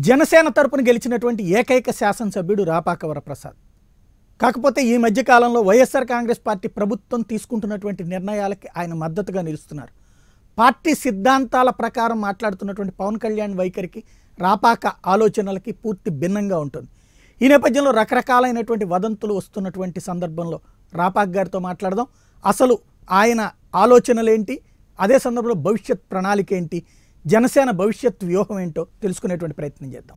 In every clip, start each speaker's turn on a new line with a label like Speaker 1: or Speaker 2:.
Speaker 1: జనసేన తరపున గెలిచినటువంటి ఏకైక శాసనసభ్యుడు రాపాక వరప్రసాద్ కాకపోతే ఈ మధ్య కాలంలో వైఎస్ఆర్ కాంగ్రెస్ పార్టీ ప్రభుత్వం తీసుకుంటున్నటువంటి నిర్ణయాలకి ఆయన మద్దతుగా నిలుస్తున్నారు పార్టీ సిద్ధాంతాల ప్రకారం మాట్లాడుతున్నటువంటి పవన్ కళ్యాణ్ వైఖరికి రాపాక ఆలోచనలకి పూర్తి భిన్నంగా ఉంటుంది ఈ నేపథ్యంలో రకరకాలైనటువంటి వదంతులు వస్తున్నటువంటి సందర్భంలో రాపాక్ గారితో మాట్లాడదాం అసలు ఆయన ఆలోచనలేంటి అదే సందర్భంలో భవిష్యత్ ప్రణాళిక ఏంటి జనసేన భవిష్యత్ వ్యూహం ఏంటో తెలుసుకునేటువంటి ప్రయత్నం చేద్దాం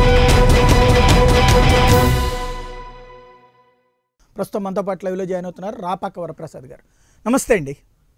Speaker 1: ప్రస్తుతం మనతో పాటు లైవ్లో జాయిన్ అవుతున్నారు రాపాక వరప్రసాద్ గారు నమస్తే అండి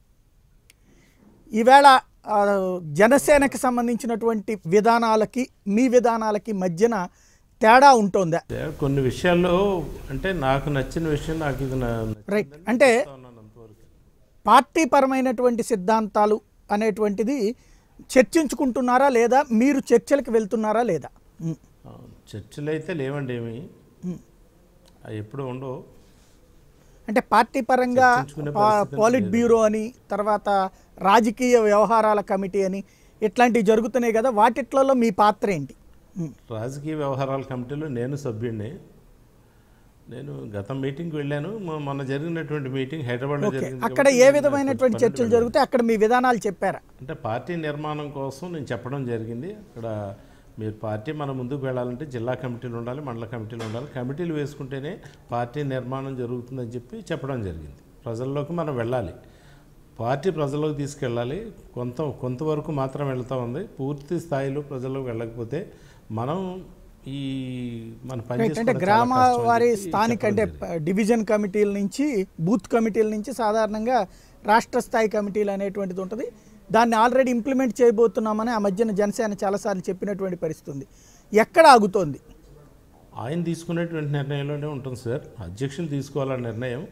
Speaker 1: ఈవేళ ఆ, జనసేనకి సంబంధించినటువంటి విధానాలకి మీ విధానాలకి మధ్యన తేడా ఉంటుందా
Speaker 2: అంటే కొన్ని విషయాల్లో అంటే నాకు నచ్చిన విషయం నాకు ఇది నా-
Speaker 1: రైట్ అంటే
Speaker 2: ఉన్నాను అంతవరకు.
Speaker 1: పార్టీ పరమైనటువంటి సిద్ధాంతాలు అనేటువంటిది చర్చించుకుంటున్నారా లేదా మీరు చర్చలకు వెళ్తున్నారా లేదా ఉమ్,
Speaker 2: ఆ, చర్చలు అయితే లేవండి ఏమి
Speaker 1: ఉమ్.
Speaker 2: అవి ఎప్పుడు ఉండవు
Speaker 1: అంటే పార్టీ పరంగా
Speaker 2: చర్చించుకునే
Speaker 1: పా-
Speaker 2: పరిస్థితి
Speaker 1: పాలిట్ బ్యూరో అని తర్వాత రాజకీయ వ్యవహారాల కమిటీ అని ఇట్లాంటివి జరుగుతున్నాయి కదా వాటిట్లలో మీ పాత్ర ఏంటి ఉమ్,
Speaker 2: రాజకీయ వ్యవహారాల కమిటీలో నేను సభ్యుడిని నేను గత మీటింగ్కి వెళ్ళాను మొ- మొన్న జరిగినటువంటి మీటింగ్ హైదరాబాద్లో
Speaker 1: ఓకే
Speaker 2: జరిగింది
Speaker 1: అక్కడ
Speaker 2: కాబట్టి
Speaker 1: ఏ
Speaker 2: నేను
Speaker 1: విధమైనటువంటి
Speaker 2: పన్నెండు
Speaker 1: చర్చలు జరుగుతాయి అక్కడ మీ విధానాలు చెప్పారా
Speaker 2: అంటే పార్టీ నిర్మాణం కోసం నేను చెప్పడం జరిగింది అక్కడ మీరు పార్టీ మనం ముందుకు వెళ్ళాలంటే జిల్లా కమిటీలు ఉండాలి మండల కమిటీలు ఉండాలి కమిటీలు వేసుకుంటేనే పార్టీ నిర్మాణం జరుగుతుందని చెప్పి చెప్పడం జరిగింది ప్రజల్లోకి మనం వెళ్ళాలి పార్టీ ప్రజల్లోకి తీసుకెళ్ళాలి కొంత కొంతవరకు మాత్రం వెళ్తూ ఉంది పూర్తి స్థాయిలో ప్రజల్లోకి వెళ్ళకపోతే మనం ఈ మన పని
Speaker 1: రైట్ అంటే
Speaker 2: చేసుకోవడం చాలా
Speaker 1: గ్రామ
Speaker 2: కష్టం అని
Speaker 1: వారి
Speaker 2: చెప్పి
Speaker 1: స్థానిక
Speaker 2: చెప్పడం
Speaker 1: అంటే
Speaker 2: జరిగింది.
Speaker 1: డివిజన్ కమిటీల నుంచి బూత్ కమిటీల నుంచి సాధారణంగా రాష్ట్ర స్థాయి కమిటీలు అనేటువంటిది ఉంటుంది దాన్ని ఆల్రెడీ ఇంప్లిమెంట్ చేయబోతున్నామని ఆ మధ్యన జనసేన చాలాసార్లు చెప్పినటువంటి పరిస్థితి ఉంది ఎక్కడ ఆగుతోంది
Speaker 2: ఆయన తీసుకునేటువంటి నిర్ణయంలోనే ఉంటుంది సార్ అధ్యక్షులు తీసుకోవాల నిర్ణయం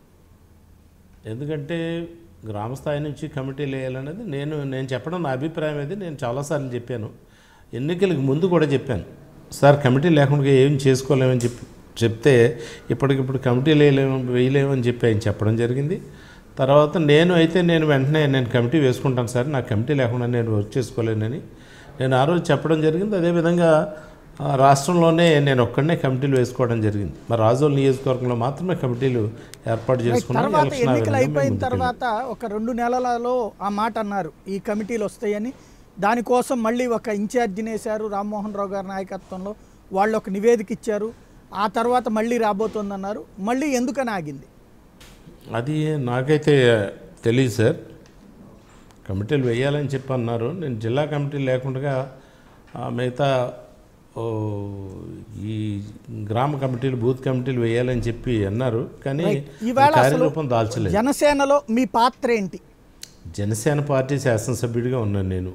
Speaker 2: ఎందుకంటే గ్రామ స్థాయి నుంచి కమిటీలు వేయాలనేది నేను నేను చెప్పడం నా అభిప్రాయం అది నేను చాలాసార్లు చెప్పాను ఎన్నికలకు ముందు కూడా చెప్పాను సార్ కమిటీ లేకుండా ఏం చేసుకోలేమని చెప్పి చెప్తే ఇప్పటికిప్పుడు కమిటీలు వేయలేము వేయలేమని చెప్పి ఆయన చెప్పడం జరిగింది తర్వాత నేను అయితే నేను వెంటనే నేను కమిటీ వేసుకుంటాను సార్ నా కమిటీ లేకుండా నేను వర్క్ చేసుకోలేనని నేను ఆ రోజు చెప్పడం జరిగింది అదేవిధంగా ఆ, రాష్ట్రంలోనే నేను ఒక్కడనే కమిటీలు వేసుకోవడం జరిగింది మరి రాజోల్ నియోజకవర్గంలో మాత్రమే కమిటీలు ఏర్పాటు చేసుకున్నాను
Speaker 1: తర్వాత
Speaker 2: ఎలక్షన్ ఆ
Speaker 1: ఎన్నికలు
Speaker 2: విధంగా
Speaker 1: అయిపోయిన
Speaker 2: మేము ముందుకెళ్ళాం.
Speaker 1: తర్వాత ఒక రెండు నెలలలో ఆ మాట అన్నారు ఈ కమిటీలు వస్తాయని దానికోసం మళ్ళీ ఒక ఇన్ఛార్జిని వేశారు రామ్మోహన్ రావు గారి నాయకత్వంలో వాళ్ళు ఒక నివేదిక ఇచ్చారు ఆ తర్వాత మళ్ళీ రాబోతోందన్నారు మళ్ళీ ఎందుకని ఆగింది
Speaker 2: అది నాకైతే తెలియదు సార్ కమిటీలు వేయాలని చెప్పి అన్నారు నేను జిల్లా కమిటీ లేకుండా ఆ, మిగతా ఓ, ఈ గ్రామ కమిటీలు బూత్ కమిటీలు వేయాలని చెప్పి అన్నారు కానీ
Speaker 1: ఈవేళ
Speaker 2: అది
Speaker 1: అసలు
Speaker 2: కార్యరూపం దాల్చలేదు
Speaker 1: జనసేనలో మీ పాత్ర ఏంటి
Speaker 2: జనసేన పార్టీ శాసనసభ్యుడిగా ఉన్నాను నేను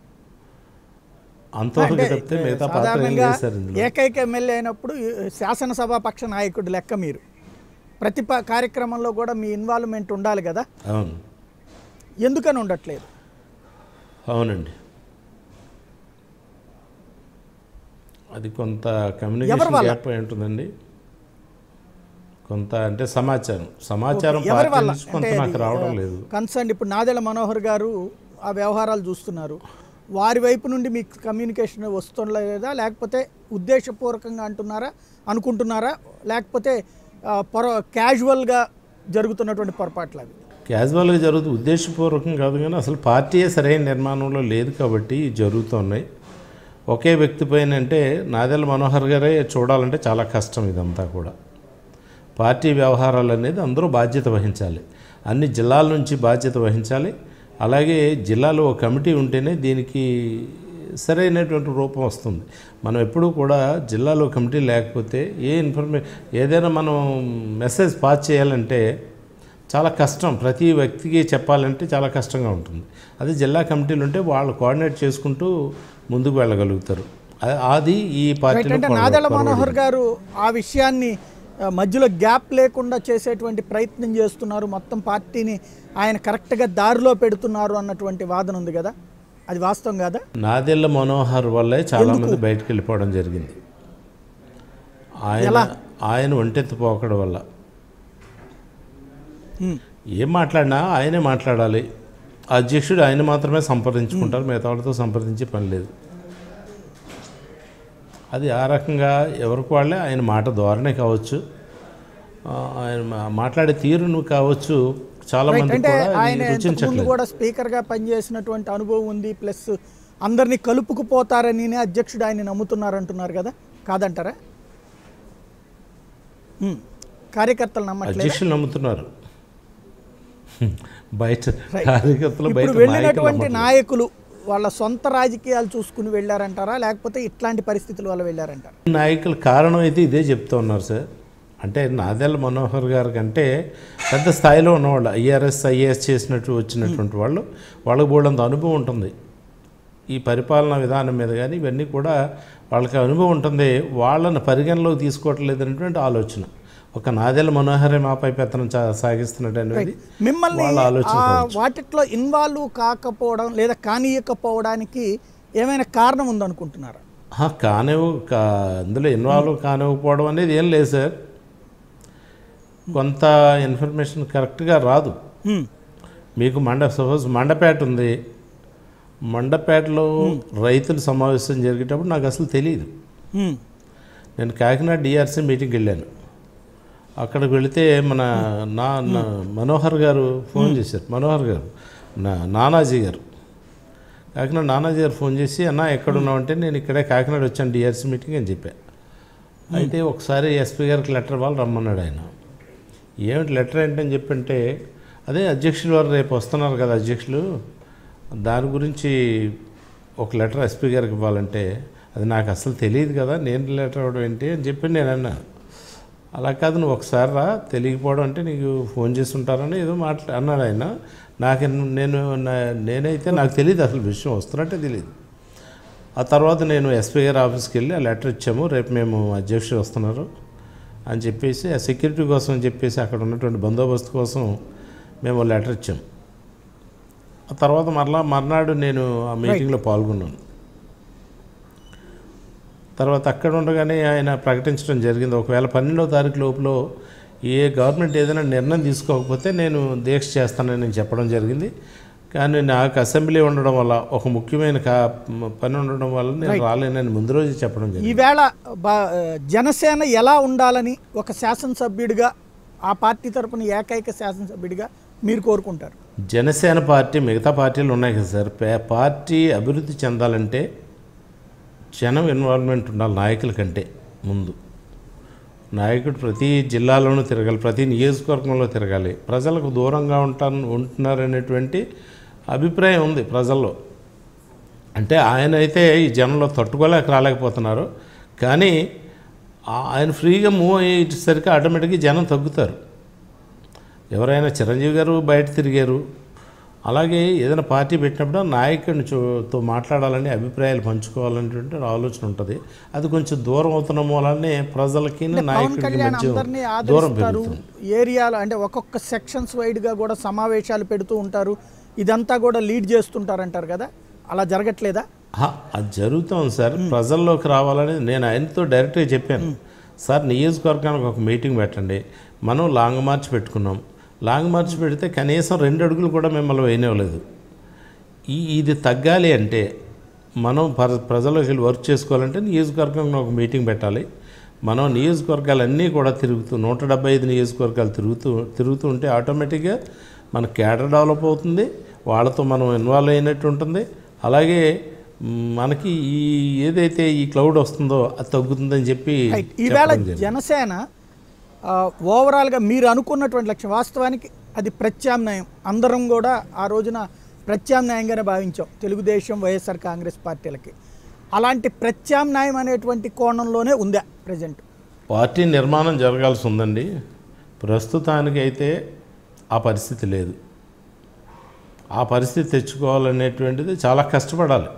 Speaker 2: అంతవరకు తప్పితే మిగతా పాత్ర ఏం
Speaker 1: సాధారణంగా
Speaker 2: లేదు సార్ ఇందులో
Speaker 1: ఏకైక ఎమ్మెల్యే అయినప్పుడు శాసనసభా పక్ష నాయకుడు లెక్క మీరు ప్రతి ప- కార్యక్రమంలో కూడా మీ ఇన్వాల్వ్మెంట్ ఉండాలి కదా
Speaker 2: అవును
Speaker 1: ఎందుకని ఉండట్లేదు
Speaker 2: అవునండి అది కొంత
Speaker 1: ఎవరి
Speaker 2: కమ్యూనికేషన్
Speaker 1: వల్ల?
Speaker 2: గ్యాప్ అయి ఉంటుందండి కొంత అంటే సమాచారం సమాచారం
Speaker 1: ఎవరి
Speaker 2: పార్టీ
Speaker 1: వల్ల
Speaker 2: నుంచి కొంత
Speaker 1: అంటే
Speaker 2: నాకు రావడం లేదు
Speaker 1: కన్సర్న్ ఇప్పుడు నాదెళ్ల మనోహర్ గారు ఆ వ్యవహారాలు చూస్తున్నారు వారి వైపు నుండి మీకు కమ్యూనికేషన్ వస్తుండలేదా లేకపోతే ఉద్దేశపూర్వకంగా అంటున్నారా అనుకుంటున్నారా లేకపోతే ఆ, పొర క్యాజువల్గా జరుగుతున్నటువంటి పొరపాట్లు అవి
Speaker 2: క్యాజువల్గా జరుగుతూ ఉద్దేశపూర్వకం కాదు కానీ అసలు పార్టీయే సరైన నిర్మాణంలో లేదు కాబట్టి ఇవి జరుగుతున్నాయి ఒకే వ్యక్తి పైన అంటే నాదెల్ల మనోహర్ గారే చూడాలంటే చాలా కష్టం ఇదంతా కూడా పార్టీ వ్యవహారాలు అనేది అందరూ బాధ్యత వహించాలి అన్ని జిల్లాల నుంచి బాధ్యత వహించాలి అలాగే జిల్లాలో ఒక కమిటీ ఉంటేనే దీనికి సరైనటువంటి రూపం వస్తుంది మనం ఎప్పుడూ కూడా జిల్లాలో కమిటీ లేకపోతే ఏ ఇన్ఫర్మే ఏదైనా మనం మెసేజ్ పాస్ చేయాలంటే చాలా కష్టం ప్రతి వ్యక్తికి చెప్పాలంటే చాలా కష్టంగా ఉంటుంది అదే జిల్లా కమిటీలు ఉంటే వాళ్ళు కోఆర్డినేట్ చేసుకుంటూ ముందుకు వెళ్ళగలుగుతారు అ- అది ఈ
Speaker 1: రైట్
Speaker 2: పార్టీలో
Speaker 1: అంటే
Speaker 2: కొరవ-
Speaker 1: నాదెళ్ల
Speaker 2: కొరవడింది.
Speaker 1: మనోహర్ గారు ఆ విషయాన్ని ఆ, మధ్యలో గ్యాప్ లేకుండా చేసేటువంటి ప్రయత్నం చేస్తున్నారు మొత్తం పార్టీని ఆయన కరెక్ట్గా దారిలో పెడుతున్నారు అన్నటువంటి వాదన ఉంది కదా అది వాస్తవం కదా
Speaker 2: నాదెళ్ల మనోహర్ వల్లే చాలామంది బయటకు వెళ్ళిపోవడం జరిగింది ఆయన
Speaker 1: ఎలా?
Speaker 2: ఆయన ఒంటెత్తు పోకడం వల్ల
Speaker 1: ఉమ్.
Speaker 2: ఏం మాట్లాడినా ఆయనే మాట్లాడాలి అధ్యక్షుడు ఆయన మాత్రమే సంప్రదించుకుంటారు మిగతా వాళ్ళతో సంప్రదించే పని లేదు అది ఆ రకంగా ఎవరికి వాళ్ళే ఆయన మాట ధోరణి కావచ్చు ఆ, ఆయన మా- మాట్లాడే తీరును కావచ్చు చాలా
Speaker 1: రైట్
Speaker 2: మంది
Speaker 1: అంటే
Speaker 2: కూడా అది
Speaker 1: ఆయన ఇంతకుముందు
Speaker 2: రుచించట్లేదు
Speaker 1: కూడా స్పీకర్గా పనిచేసినటువంటి అనుభవం ఉంది ప్లస్ అందరినీ కలుపుకుపోతారని అధ్యక్షుడు ఆయన నమ్ముతున్నారు అంటున్నారు కదా కాదంటారా ఉమ్. కార్యకర్తలు నమ్మట్లేదు
Speaker 2: అధ్యక్షులు నమ్ముతున్నారు బయట కార్యకర్తలు బయట
Speaker 1: ఇప్పుడు
Speaker 2: నాయకులు
Speaker 1: వెళ్ళినటువంటి
Speaker 2: నమ్మట్లేదు.
Speaker 1: నాయకులు వాళ్ళ సొంత రాజకీయాలు చూసుకుని వెళ్ళారంటారా లేకపోతే ఇట్లాంటి పరిస్థితుల వల్ల వెళ్ళారంటారా
Speaker 2: నాయకుల కారణం అయితే ఇదే చెప్తూ ఉన్నారు సార్ అంటే నాదెల్ల మనోహర్ గారి కంటే పెద్ద స్థాయిలో ఉన్నవాళ్ళు ఐఆర్ఎస్ ఐఏఎస్ చేసినట్టు వచ్చినటువంటి వాళ్ళు వాళ్ళకి బోళ్ళంత అనుభవం ఉంటుంది ఈ పరిపాలనా విధానం మీద కానీ ఇవన్నీ కూడా వాళ్ళకి అనుభవం ఉంటుంది వాళ్ళని పరిగణలోకి తీసుకోవట్లేదు అనేటువంటి ఆలోచన ఒక నాదెల్ల మనోహరే మాపై పెత్తనం చా- సాగిస్తున్నట్టు అనేది
Speaker 1: మిమ్మల్ని
Speaker 2: వాళ్ళ ఆలోచన
Speaker 1: ఆ
Speaker 2: కావచ్చు.
Speaker 1: వాటిట్లో ఇన్వాల్వ్ కాకపోవడం లేదా కానీయకపోవడానికి ఏమైనా కారణం ఉందనుకుంటున్నారా
Speaker 2: ఆ, కానివ్వ కా అందులో ఇన్వాల్వ్ కానివ్వకపోవడం అనేది ఏం లేదు సార్ కొంత ఇన్ఫర్మేషన్ కరెక్ట్గా రాదు
Speaker 1: హ్మ్.
Speaker 2: మీకు మండ సపోజ్ మండపేట ఉంది మండపేటలో రైతుల సమావేశం జరిగేటప్పుడు నాకు అసలు తెలియదు
Speaker 1: హ్మ్.
Speaker 2: నేను కాకినాడ డిఆర్సీ మీటింగ్కి వెళ్ళాను అక్కడికి వెళితే మన నా నా మనోహర్ గారు ఫోన్ చేశారు మనోహర్ గారు నా నానాజీ గారు కాకినాడ నానాజీ గారు ఫోన్ చేసి అన్న ఎక్కడున్నావంటే నేను ఇక్కడే కాకినాడ వచ్చాను డిఆర్సీ మీటింగ్ అని చెప్పా అయితే ఒకసారి ఎస్పీ గారికి లెటర్ వాళ్ళు రమ్మన్నాడు ఆయన ఏమిటి లెటర్ ఏంటని చెప్పంటే అదే అధ్యక్షులు వారు రేపు వస్తున్నారు కదా అధ్యక్షులు దాని గురించి ఒక లెటర్ ఎస్పీ గారికి ఇవ్వాలంటే అది నాకు అసలు తెలియదు కదా నేను లెటర్ ఇవ్వడం ఏంటి అని చెప్పి నేను అన్నా అలా కాదు నువ్వు ఒకసారి రా తెలియకపోవడం అంటే నీకు ఫోన్ చేసి ఉంటారని ఏదో మాట్లా అన్నాడు ఆయన నాకు నేను నా- నేనైతే నాకు తెలియదు అసలు విషయం వస్తున్నట్టే తెలియదు ఆ తర్వాత నేను ఎస్పీ గారి ఆఫీస్కి వెళ్ళి ఆ లెటర్ ఇచ్చాము రేపు మేము అధ్యక్షుడు వస్తున్నారు అని చెప్పేసి ఆ సెక్యూరిటీ కోసం అని చెప్పేసి అక్కడ ఉన్నటువంటి బందోబస్తు కోసం మేము లెటర్ ఇచ్చాం ఆ తర్వాత మరలా మర్నాడు నేను ఆ మీటింగ్లో పాల్గొన్నాను తర్వాత అక్కడ ఉండగానే ఆయన ప్రకటించడం జరిగింది ఒకవేళ పన్నెండవ తారీఖు లోపల ఏ గవర్నమెంట్ ఏదైనా నిర్ణయం తీసుకోకపోతే నేను దీక్ష చేస్తానని నేను చెప్పడం జరిగింది కానీ నాకు అసెంబ్లీ ఉండడం వల్ల ఒక ముఖ్యమైన కా పని ఉండడం వల్ల నేను రాలేనని ముందు రోజు చెప్పడం జరిగింది
Speaker 1: ఈవేళ బా- జనసేన ఎలా ఉండాలని ఒక శాసనసభ్యుడిగా ఆ పార్టీ తరపున ఏకైక శాసనసభ్యుడిగా మీరు కోరుకుంటారు
Speaker 2: జనసేన పార్టీ మిగతా పార్టీలు ఉన్నాయి కదా సార్ పే- పార్టీ అభివృద్ధి చెందాలంటే జనం ఇన్వాల్వ్మెంట్ ఉండాలి నాయకుల కంటే ముందు నాయకుడు ప్రతి జిల్లాలోనూ తిరగాలి ప్రతి నియోజకవర్గంలో తిరగాలి ప్రజలకు దూరంగా ఉంటాను ఉంటున్నారనేటువంటి అభిప్రాయం ఉంది ప్రజల్లో అంటే ఆయన అయితే ఈ జనంలో తట్టుకోలేక రాలేకపోతున్నారు కానీ ఆ- ఆయన ఫ్రీగా మూవ్ అయ్యేసరికి ఆటోమేటిక్గా జనం తగ్గుతారు ఎవరైనా చిరంజీవి గారు బయట తిరిగారు అలాగే ఏదైనా పార్టీ పెట్టినప్పుడు ఆ నాయకుడిని చూ- తో మాట్లాడాలని అభిప్రాయాలు పంచుకోవాలనేటువంటి ఆలోచన ఉంటుంది అది కొంచెం దూరం అవుతున్న మూలాన్ని ప్రజలకి
Speaker 1: పవన్
Speaker 2: నాయకుడికి
Speaker 1: కళ్యాణ్
Speaker 2: మధ్య
Speaker 1: అందరినీ
Speaker 2: దూరం
Speaker 1: ఆదరిస్తారు
Speaker 2: పెరుగుతుంది
Speaker 1: ఏరియాలో అంటే ఒక్కొక్క సెక్షన్స్ వైడ్గా కూడా సమావేశాలు పెడుతూ ఉంటారు ఇదంతా కూడా లీడ్ చేస్తుంటారంటారు కదా అలా జరగట్లేదా
Speaker 2: హా, అది జరుగుతుంది సార్ ప్రజల్లోకి రావాలని నేను ఆయనతో డైరెక్ట్గా చెప్పాను సార్ నియోజకవర్గానికి ఒక మీటింగ్ పెట్టండి మనం లాంగ్ మార్చ్ పెట్టుకున్నాం లాంగ్ మార్చ్ పెడితే కనీసం రెండు అడుగులు కూడా మిమ్మల్ని వేయనివ్వలేదు ఈ ఇది తగ్గాలి అంటే మనం ప్ర ప్రజల్లోకి వెళ్ళి వర్క్ చేసుకోవాలంటే నియోజకవర్గంలో ఒక మీటింగ్ పెట్టాలి మనం నియోజకవర్గాలన్నీ కూడా తిరుగుతూ నూట డెబ్బై ఐదు నియోజకవర్గాలు తిరుగుతూ తిరుగుతూ ఉంటే ఆటోమేటిక్గా మన క్యాడర్ డెవలప్ అవుతుంది వాళ్ళతో మనం ఇన్వాల్వ్ అయినట్టు ఉంటుంది అలాగే మ్, మనకి ఈ ఏదైతే ఈ క్లౌడ్ వస్తుందో అది తగ్గుతుందని చెప్పి
Speaker 1: రైట్ ఈవేళ
Speaker 2: చెప్పడం జరిగింది.
Speaker 1: జనసేన ఆ, ఓవరాల్గా మీరు అనుకున్నటువంటి లక్ష్యం వాస్తవానికి అది ప్రత్యామ్నాయం అందరం కూడా ఆ రోజున ప్రత్యామ్నాయంగానే భావించాం తెలుగుదేశం వైఎస్ఆర్ కాంగ్రెస్ పార్టీలకి అలాంటి ప్రత్యామ్నాయం అనేటువంటి కోణంలోనే ఉందా ప్రజెంట్
Speaker 2: పార్టీ నిర్మాణం జరగాల్సి ఉందండి ప్రస్తుతానికి అయితే ఆ పరిస్థితి లేదు ఆ పరిస్థితి తెచ్చుకోవాలనేటువంటిది చాలా కష్టపడాలి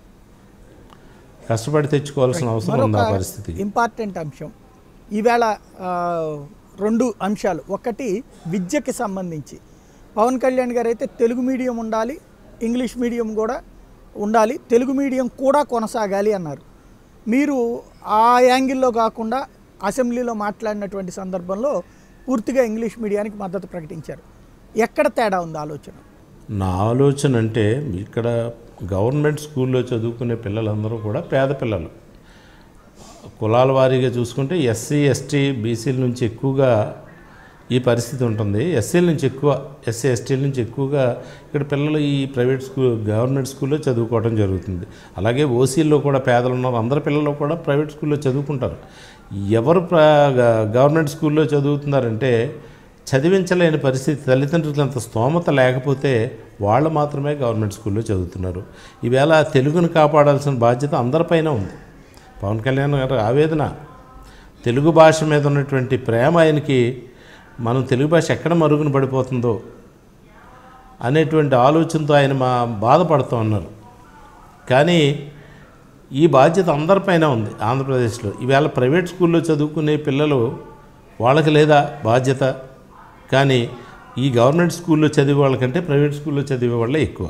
Speaker 2: కష్టపడి తెచ్చుకోవాల్సిన అవసరం ఉంది ఆ
Speaker 1: మరొక
Speaker 2: పరిస్థితికి
Speaker 1: ఇంపార్టెంట్ అంశం ఈవేళ ఆ, రెండు అంశాలు ఒకటి విద్యకి సంబంధించి పవన్ కళ్యాణ్ గారు అయితే తెలుగు మీడియం ఉండాలి ఇంగ్లీష్ మీడియం కూడా ఉండాలి తెలుగు మీడియం కూడా కొనసాగాలి అన్నారు మీరు ఆ యాంగిల్లో కాకుండా అసెంబ్లీలో మాట్లాడినటువంటి సందర్భంలో పూర్తిగా ఇంగ్లీష్ మీడియానికి మద్దతు ప్రకటించారు ఎక్కడ తేడా ఉంది ఆలోచన
Speaker 2: నా ఆలోచన అంటే ఇక్కడ గవర్నమెంట్ స్కూల్లో చదువుకునే పిల్లలందరూ కూడా పేద పిల్లలు కులాల వారీగా చూసుకుంటే ఎస్సీ ఎస్టీ బీసీల నుంచి ఎక్కువగా ఈ పరిస్థితి ఉంటుంది ఎస్సీల నుంచి ఎక్కువ ఎస్సీ ఎస్టీల నుంచి ఎక్కువగా ఇక్కడ పిల్లలు ఈ ప్రైవేట్ స్కూల్ గవర్నమెంట్ స్కూల్లో చదువుకోవడం జరుగుతుంది అలాగే ఓసీల్లో కూడా పేదలు ఉన్నారు అందరి పిల్లలు కూడా ప్రైవేట్ స్కూల్లో చదువుకుంటారు ఎవరు ప్ర గవర్నమెంట్ స్కూల్లో చదువుతున్నారంటే చదివించలేని పరిస్థితి తల్లిదండ్రులకు అంత స్తోమత లేకపోతే వాళ్ళు మాత్రమే గవర్నమెంట్ స్కూల్లో చదువుతున్నారు ఈవేళ తెలుగును కాపాడాల్సిన బాధ్యత అందరిపైన ఉంది పవన్ కళ్యాణ్ గారు ఆవేదన తెలుగు భాష మీద ఉన్నటువంటి ప్రేమ ఆయనకి మనం తెలుగు భాష ఎక్కడ మరుగున పడిపోతుందో అనేటువంటి ఆలోచనతో ఆయన మా బాధపడుతూ ఉన్నారు కానీ ఈ బాధ్యత అందరిపైన ఉంది ఆంధ్రప్రదేశ్లో ఈవేళ ప్రైవేట్ స్కూల్లో చదువుకునే పిల్లలు వాళ్ళకి లేదా బాధ్యత కానీ ఈ గవర్నమెంట్ స్కూల్లో చదివే వాళ్ళకంటే ప్రైవేట్ స్కూల్లో చదివే వాళ్ళే ఎక్కువ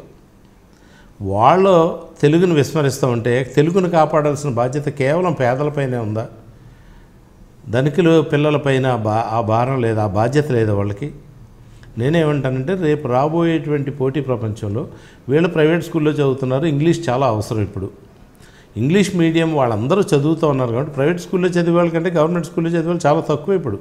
Speaker 2: వాళ్ళు తెలుగును విస్మరిస్తూ ఉంటే తెలుగును కాపాడాల్సిన బాధ్యత కేవలం పేదలపైనే ఉందా ధనికులు పిల్లలపైన బా ఆ భారం లేదా ఆ బాధ్యత లేదా వాళ్ళకి నేనేమంటానంటే రేపు రాబోయేటువంటి పోటీ ప్రపంచంలో వీళ్ళు ప్రైవేట్ స్కూల్లో చదువుతున్నారు ఇంగ్లీష్ చాలా అవసరం ఇప్పుడు ఇంగ్లీష్ మీడియం వాళ్ళందరూ చదువుతూ ఉన్నారు కాబట్టి ప్రైవేట్ స్కూల్లో చదివే వాళ్ళకంటే గవర్నమెంట్ స్కూల్లో చదివే వాళ్ళు చాలా తక్కువ ఇప్పుడు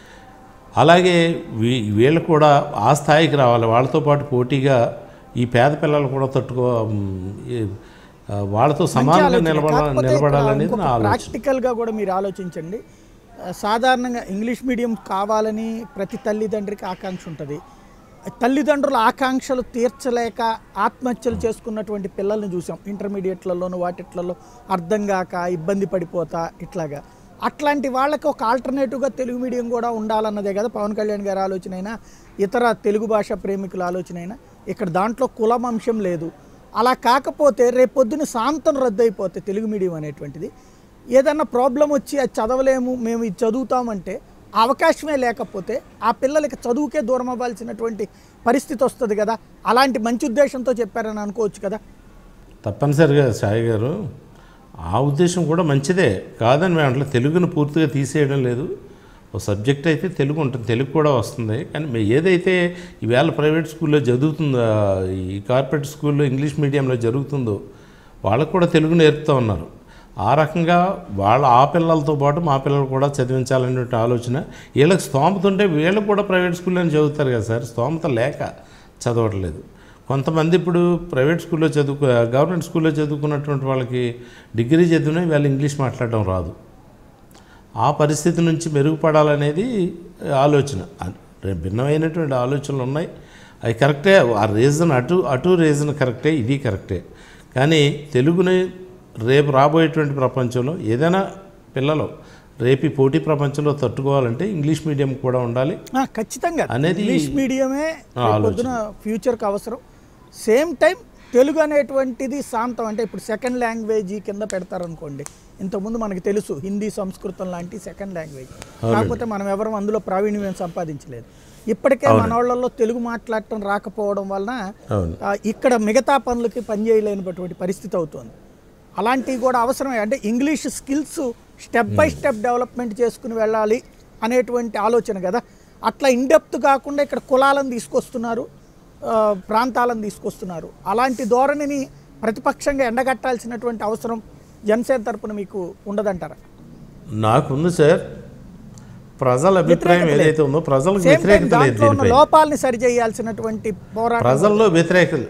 Speaker 2: అలాగే వీ వీళ్ళు కూడా ఆ స్థాయికి రావాలి వాళ్ళతో పాటు పోటీగా ఈ పేద పిల్లలు కూడా తట్టుకో మ్, ఈ, ఆ, వాళ్ళతో సమానంగా నిలబడ నిలబడాలనేది నా ఆలోచన
Speaker 1: ప్రాక్టికల్గా కూడా మీరు ఆలోచించండి ఆ, సాధారణంగా ఇంగ్లీష్ మీడియం కావాలని ప్రతి తల్లిదండ్రికి ఆకాంక్ష ఉంటుంది తల్లిదండ్రుల ఆకాంక్షలు తీర్చలేక ఆత్మహత్యలు చేసుకున్నటువంటి పిల్లల్ని చూసాం ఇంటర్మీడియట్లలోను వాటిట్లలో అర్థం కాక ఇబ్బంది పడిపోతా ఇట్లాగా అట్లాంటి వాళ్ళకి ఒక ఆల్టర్నేటివ్గా తెలుగు మీడియం కూడా ఉండాలన్నదే కదా పవన్ కళ్యాణ్ గారి ఆలోచన అయినా ఇతర తెలుగు భాష ప్రేమికుల ఆలోచన అయినా ఇక్కడ దాంట్లో కులం అంశం లేదు అలా కాకపోతే రేపొద్దున సాంతం రద్దు అయిపోతే తెలుగు మీడియం అనేటువంటిది ఏదన్నా ప్రాబ్లం వచ్చి అది చదవలేము మేము ఇది చదువుతామంటే ఆ అవకాశమే లేకపోతే ఆ పిల్లలకి చదువుకే దూరం అవ్వాల్సినటువంటి పరిస్థితి వస్తుంది కదా అలాంటి మంచి ఉద్దేశంతో చెప్పారని అనుకోవచ్చు కదా
Speaker 2: తప్పనిసరిగా సాయి గారు ఆ ఉద్దేశం కూడా మంచిదే కాదని మేము అట్లా తెలుగును పూర్తిగా తీసేయడం లేదు ఒక సబ్జెక్ట్ అయితే తెలుగు ఉంటుంది తెలుగు కూడా వస్తుంది కానీ మే- ఏదైతే ఈవేళ ప్రైవేట్ స్కూల్లో చదువుతుందో ఈ కార్పొరేట్ స్కూల్లో ఇంగ్లీష్ మీడియంలో జరుగుతుందో వాళ్ళకు కూడా తెలుగు నేర్పుతూ ఉన్నారు ఆ రకంగా వాళ్ళ ఆ పిల్లలతో పాటు మా పిల్లలు కూడా చదివించాలనే ఆలోచన వీళ్ళకి స్తోమత ఉంటే వీళ్ళు కూడా ప్రైవేట్ స్కూల్లోనే చదువుతారు కదా సార్ స్తోమత లేక చదవట్లేదు కొంతమంది ఇప్పుడు ప్రైవేట్ స్కూల్లో చదువుకు గవర్నమెంట్ స్కూల్లో చదువుకున్నటువంటి వాళ్ళకి డిగ్రీ చదివినా వీళ్ళు ఇంగ్లీష్ మాట్లాడడం రాదు ఆ పరిస్థితి నుంచి మెరుగుపడాలనేది ఆలోచన అ- రే- భిన్నమైనటువంటి ఆలోచనలు ఉన్నాయి అవి కరెక్టే ఆ రీజన్ అటు అటు రీజన్ కరెక్టే ఇది కరెక్టే కానీ తెలుగుని రేపు రాబోయేటువంటి ప్రపంచంలో ఏదైనా పిల్లలు రేపు ఈ పోటీ ప్రపంచంలో తట్టుకోవాలంటే ఇంగ్లీష్ మీడియం కూడా ఉండాలి
Speaker 1: ఆ, ఖచ్చితంగా
Speaker 2: అనేది
Speaker 1: ఇంగ్లీష్ మీడియమే
Speaker 2: ఆ ఆలోచన.
Speaker 1: పొద్దున ఫ్యూచర్కి అవసరం సేమ్ టైం తెలుగు అనేటువంటిది శాంతం అంటే ఇప్పుడు సెకండ్ లాంగ్వేజ్ కింద పెడతారనుకోండి ఇంతకుముందు మనకి తెలుసు హిందీ సంస్కృతం లాంటి సెకండ్ లాంగ్వేజ్ కాకపోతే మనం ఎవరం అందులో ప్రావీణ్యం సంపాదించలేదు ఇప్పటికే మన వాళ్ళల్లో తెలుగు మాట్లాడటం రాకపోవడం వలన
Speaker 2: అవును
Speaker 1: ఆ, ఇక్కడ మిగతా పనులకి పనిచేయలేనటువంటి పరిస్థితి అవుతుంది అలాంటివి కూడా అవసరమే అంటే English skills step by step development చేసుకుని వెళ్ళాలి అనేటువంటి ఆలోచన కదా అట్లా ఇన్డెప్త్ కాకుండా ఇక్కడ కులాలను తీసుకొస్తున్నారు ఆ, ప్రాంతాలను తీసుకొస్తున్నారు అలాంటి ధోరణిని ప్రతిపక్షంగా ఎండగట్టాల్సినటువంటి అవసరం జనసేన తరపున మీకు ఉండదంటారా
Speaker 2: నాకుంది సార్ ప్రజల అభిప్రాయం
Speaker 1: వ్యతిరేకత
Speaker 2: ఏదైతే ఉందో ప్రజలకు
Speaker 1: సేమ్ టైం
Speaker 2: వ్యతిరేకత లేదు
Speaker 1: దాంట్లో ఉన్న
Speaker 2: దీనిపై
Speaker 1: లోపాలని సరిచేయాల్సినటువంటి పోరాటం
Speaker 2: ప్రజల్లో వ్యతిరేకత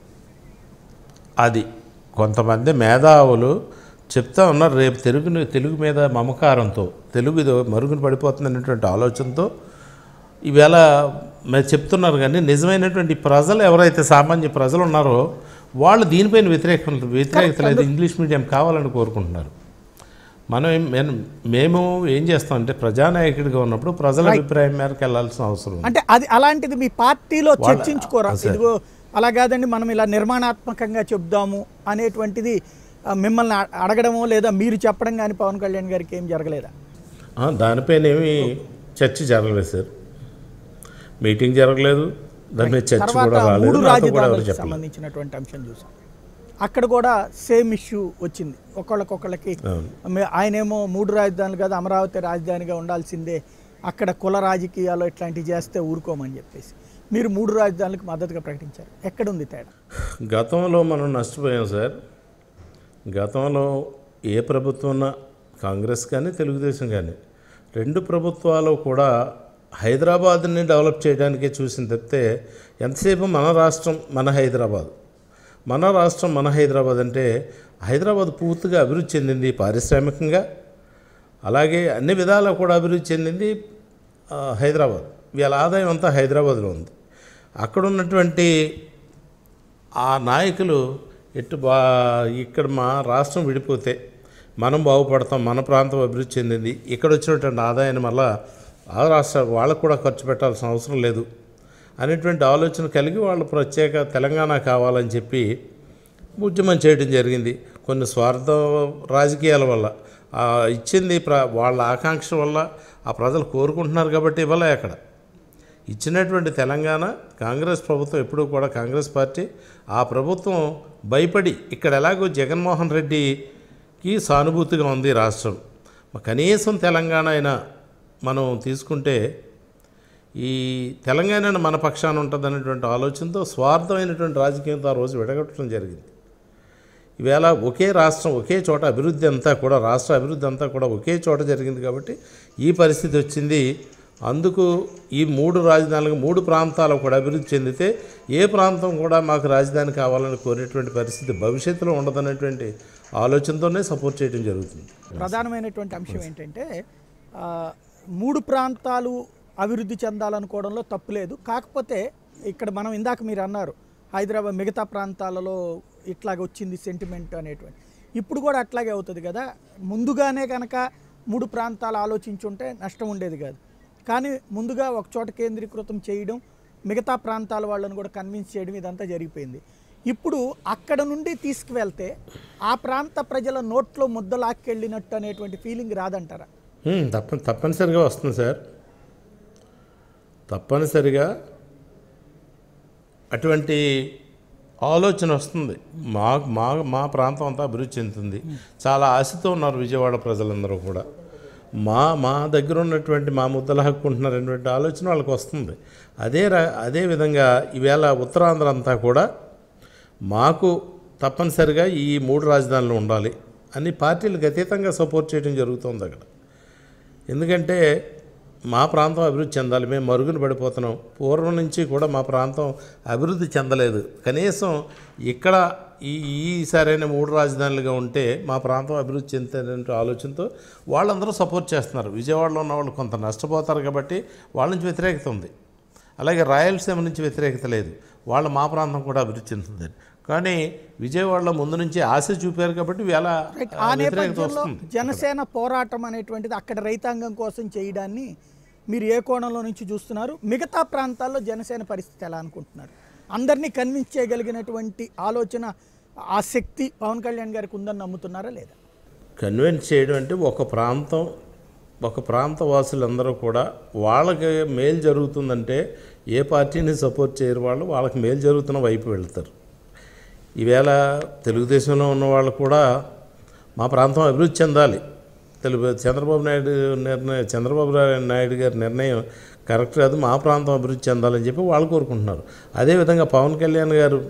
Speaker 2: అది కొంతమంది మేధావులు చెప్తా ఉన్నారు రేపు తెలుగుని తెలుగు మీద మమకారంతో తెలుగు ఇది మరుగున పడిపోతుంది అనేటువంటి ఆలోచనతో ఈవేళ మరి చెప్తున్నారు కానీ నిజమైనటువంటి ప్రజలు ఎవరైతే సామాన్య ప్రజలు ఉన్నారో వాళ్ళు దీనిపైన వ్యతిరేకం వ్యతిరేకత లేదు ఇంగ్లీష్ మీడియం కావాలని కోరుకుంటున్నారు మనం ఏం- మేం- మేము ఏం చేస్తామంటే ప్రజానాయకుడిగా ఉన్నప్పుడు ప్రజల అభిప్రాయం మేరకు వెళ్ళాల్సిన అవసరం ఉంది.
Speaker 1: అంటే అది అలాంటిది మీ పార్టీలో చర్చించుకోరా ఇదిగో అలా కాదండి మనం ఇలా నిర్మాణాత్మకంగా చెప్దాము అనేటువంటిది ఆ, మిమ్మల్ని అ- అడగడమో లేదా మీరు చెప్పడం కానీ పవన్ కళ్యాణ్ గారికి ఏం జరగలేదా
Speaker 2: ఆ, దానిపైన ఏమీ చర్చ జరగలేదు సార్ మీటింగ్ జరగలేదు దాని మీద చర్చ
Speaker 1: తర్వాత
Speaker 2: కూడా రాలేదు
Speaker 1: మూడు
Speaker 2: నాతో కూడా ఎవరు
Speaker 1: రాజధానులకు
Speaker 2: చెప్పలేదు
Speaker 1: సంబంధించినటువంటి అంశం చూసాం అక్కడ కూడా సేమ్ ఇష్యూ వచ్చింది ఒకళ్ళకొకళ్ళకి
Speaker 2: అవును.
Speaker 1: మే- ఆయనేమో మూడు రాజధానులు కదా అమరావతి రాజధానిగా ఉండాల్సిందే అక్కడ కుల రాజకీయాలు ఇట్లాంటివి చేస్తే ఊరుకోమని చెప్పేసి మీరు మూడు రాజధానులకు మద్దతుగా ప్రకటించారు ఎక్కడుంది తేడా
Speaker 2: గతంలో మనం నష్టపోయాం సార్ గతంలో ఏ ప్రభుత్వం ఉన్నా కాంగ్రెస్ కానీ తెలుగుదేశం కానీ రెండు ప్రభుత్వాలు కూడా హైదరాబాద్ని డెవలప్ చేయడానికే చూసిన తప్పితే ఎంతసేపు మన రాష్ట్రం మన హైదరాబాద్ మన రాష్ట్రం మన హైదరాబాద్ అంటే హైదరాబాద్ పూర్తిగా అభివృద్ధి చెందింది పారిశ్రామికంగా అలాగే అన్ని విధాలా కూడా అభివృద్ధి చెందింది ఆ, హైదరాబాద్ వీళ్ళ ఆదాయం అంతా హైదరాబాద్లో ఉంది అక్కడ ఉన్నటువంటి ఆ నాయకులు ఎటు బా ఇక్కడ మా రాష్ట్రం విడిపోతే మనం బాగుపడతాం మన ప్రాంతం అభివృద్ధి చెందింది ఇక్కడ వచ్చినటువంటి ఆదాయాన్ని మళ్ళా ఆ రాష్ట్ర వాళ్ళకు కూడా ఖర్చు పెట్టాల్సిన అవసరం లేదు అనేటువంటి ఆలోచన కలిగి వాళ్ళు ప్రత్యేక తెలంగాణ కావాలని చెప్పి ఉద్యమం చేయడం జరిగింది కొన్ని స్వార్థ రాజకీయాల వల్ల ఆ ఇచ్చింది ప్ర వాళ్ళ ఆకాంక్ష వల్ల ఆ ప్రజలు కోరుకుంటున్నారు కాబట్టి ఇవ్వలే అక్కడ ఇచ్చినటువంటి తెలంగాణ కాంగ్రెస్ ప్రభుత్వం ఎప్పుడూ కూడా కాంగ్రెస్ పార్టీ ఆ ప్రభుత్వం భయపడి ఇక్కడ ఎలాగో జగన్మోహన్ రెడ్డికి సానుభూతిగా ఉంది రాష్ట్రం మరి కనీసం తెలంగాణ అయినా మనం తీసుకుంటే ఈ తెలంగాణ మన పక్షాన ఉంటుందనేటువంటి ఆలోచనతో స్వార్థమైనటువంటి రాజకీయంతో ఆ రోజు విడగొట్టడం జరిగింది ఈవేళ ఒకే రాష్ట్రం ఒకే చోట అభివృద్ధి అంతా కూడా రాష్ట్ర అభివృద్ధి అంతా కూడా ఒకే చోట జరిగింది కాబట్టి ఈ పరిస్థితి వచ్చింది అందుకు ఈ మూడు రాజధానులకు మూడు ప్రాంతాలు కూడా అభివృద్ధి చెందితే ఏ ప్రాంతం కూడా మాకు రాజధాని కావాలని కోరేటువంటి పరిస్థితి భవిష్యత్తులో ఉండదనేటువంటి ఆలోచనతోనే సపోర్ట్ చేయడం జరుగుతుంది
Speaker 1: ప్రధానమైనటువంటి అంశం ఏంటంటే ఆ, మూడు ప్రాంతాలు అభివృద్ధి చెందాలనుకోవడంలో తప్పు లేదు కాకపోతే ఇక్కడ మనం ఇందాక మీరు అన్నారు హైదరాబాద్ మిగతా ప్రాంతాలలో ఇట్లాగ వచ్చింది సెంటిమెంట్ అనేటువంటి ఇప్పుడు కూడా అట్లాగే అవుతుంది కదా ముందుగానే కనుక మూడు ప్రాంతాలు ఆలోచించుంటే నష్టం ఉండేది కాదు కానీ ముందుగా ఒక చోట కేంద్రీకృతం చేయడం మిగతా ప్రాంతాల వాళ్ళని కూడా కన్విన్స్ చేయడం ఇదంతా జరిగిపోయింది ఇప్పుడు అక్కడ నుండి తీసుకువెళ్తే ఆ ప్రాంత ప్రజల నోట్లో ముద్ద లాక్కెళ్ళినట్టు అనేటువంటి ఫీలింగ్ రాదంటారా
Speaker 2: హ్మ్, తప్ప తప్పనిసరిగా వస్తుంది సార్ తప్పనిసరిగా అటువంటి ఆలోచన వస్తుంది మా మా మా ప్రాంతం అంతా అభివృద్ధి చెందుతుంది చాలా ఆశతో ఉన్నారు విజయవాడ ప్రజలందరూ కూడా మా మా దగ్గర ఉన్నటువంటి మా ముద్దలు హక్కుంటున్నారనేటువంటి ఆలోచన వాళ్ళకి వస్తుంది అదే ర అదే విధంగా ఈవేళ ఉత్తరాంధ్ర అంతా కూడా మాకు తప్పనిసరిగా ఈ మూడు రాజధానులు ఉండాలి అని పార్టీలకు అతీతంగా సపోర్ట్ చేయడం జరుగుతుంది అక్కడ ఎందుకంటే మా ప్రాంతం అభివృద్ధి చెందాలి మేము మరుగున పడిపోతున్నాం పూర్వం నుంచి కూడా మా ప్రాంతం అభివృద్ధి చెందలేదు కనీసం ఇక్కడ ఈ ఈ సరైన మూడు రాజధానులుగా ఉంటే మా ప్రాంతం అభివృద్ధి చెందుతారనే ఆలోచనతో వాళ్ళందరూ సపోర్ట్ చేస్తున్నారు విజయవాడలో ఉన్న వాళ్ళు కొంత నష్టపోతారు కాబట్టి వాళ్ళ నుంచి వ్యతిరేకత ఉంది అలాగే రాయలసీమ నుంచి వ్యతిరేకత లేదు వాళ్ళ మా ప్రాంతం కూడా అభివృద్ధి చెందుతుంది కానీ విజయవాడలో ముందు నుంచి ఆశ చూపారు కాబట్టి వేళ
Speaker 1: రైట్
Speaker 2: ఆ
Speaker 1: ఆ
Speaker 2: వ్యతిరేకత
Speaker 1: నేపథ్యంలో
Speaker 2: వస్తుంది
Speaker 1: జనసేన పోరాటం అనేటువంటిది అక్కడ రైతాంగం కోసం చేయడాన్ని మీరు ఏ కోణంలో నుంచి చూస్తున్నారు మిగతా ప్రాంతాల్లో జనసేన పరిస్థితి ఎలా అనుకుంటున్నారు అందరినీ కన్విన్స్ చేయగలిగినటువంటి ఆలోచన ఆ శక్తి పవన్ కళ్యాణ్ గారికి ఉందని నమ్ముతున్నారా లేదా
Speaker 2: కన్విన్స్ చేయడం అంటే ఒక ప్రాంతం ఒక ప్రాంత వాసులందరూ కూడా వాళ్ళకి మేలు జరుగుతుందంటే ఏ పార్టీని సపోర్ట్ చేయరు వాళ్ళు వాళ్ళకి మేలు జరుగుతున్న వైపు వెళ్తారు ఈవేళ తెలుగుదేశంలో ఉన్న వాళ్ళు కూడా మా ప్రాంతం అభివృద్ధి చెందాలి తెలుగు చంద్రబాబు నాయుడు నిర్ణయం చంద్రబాబు రా- నాయుడు గారి నిర్ణయం కరెక్ట్ కాదు మా ప్రాంతం అభివృద్ధి చెందాలని చెప్పి వాళ్ళు కోరుకుంటున్నారు అదేవిధంగా పవన్ కళ్యాణ్ గారు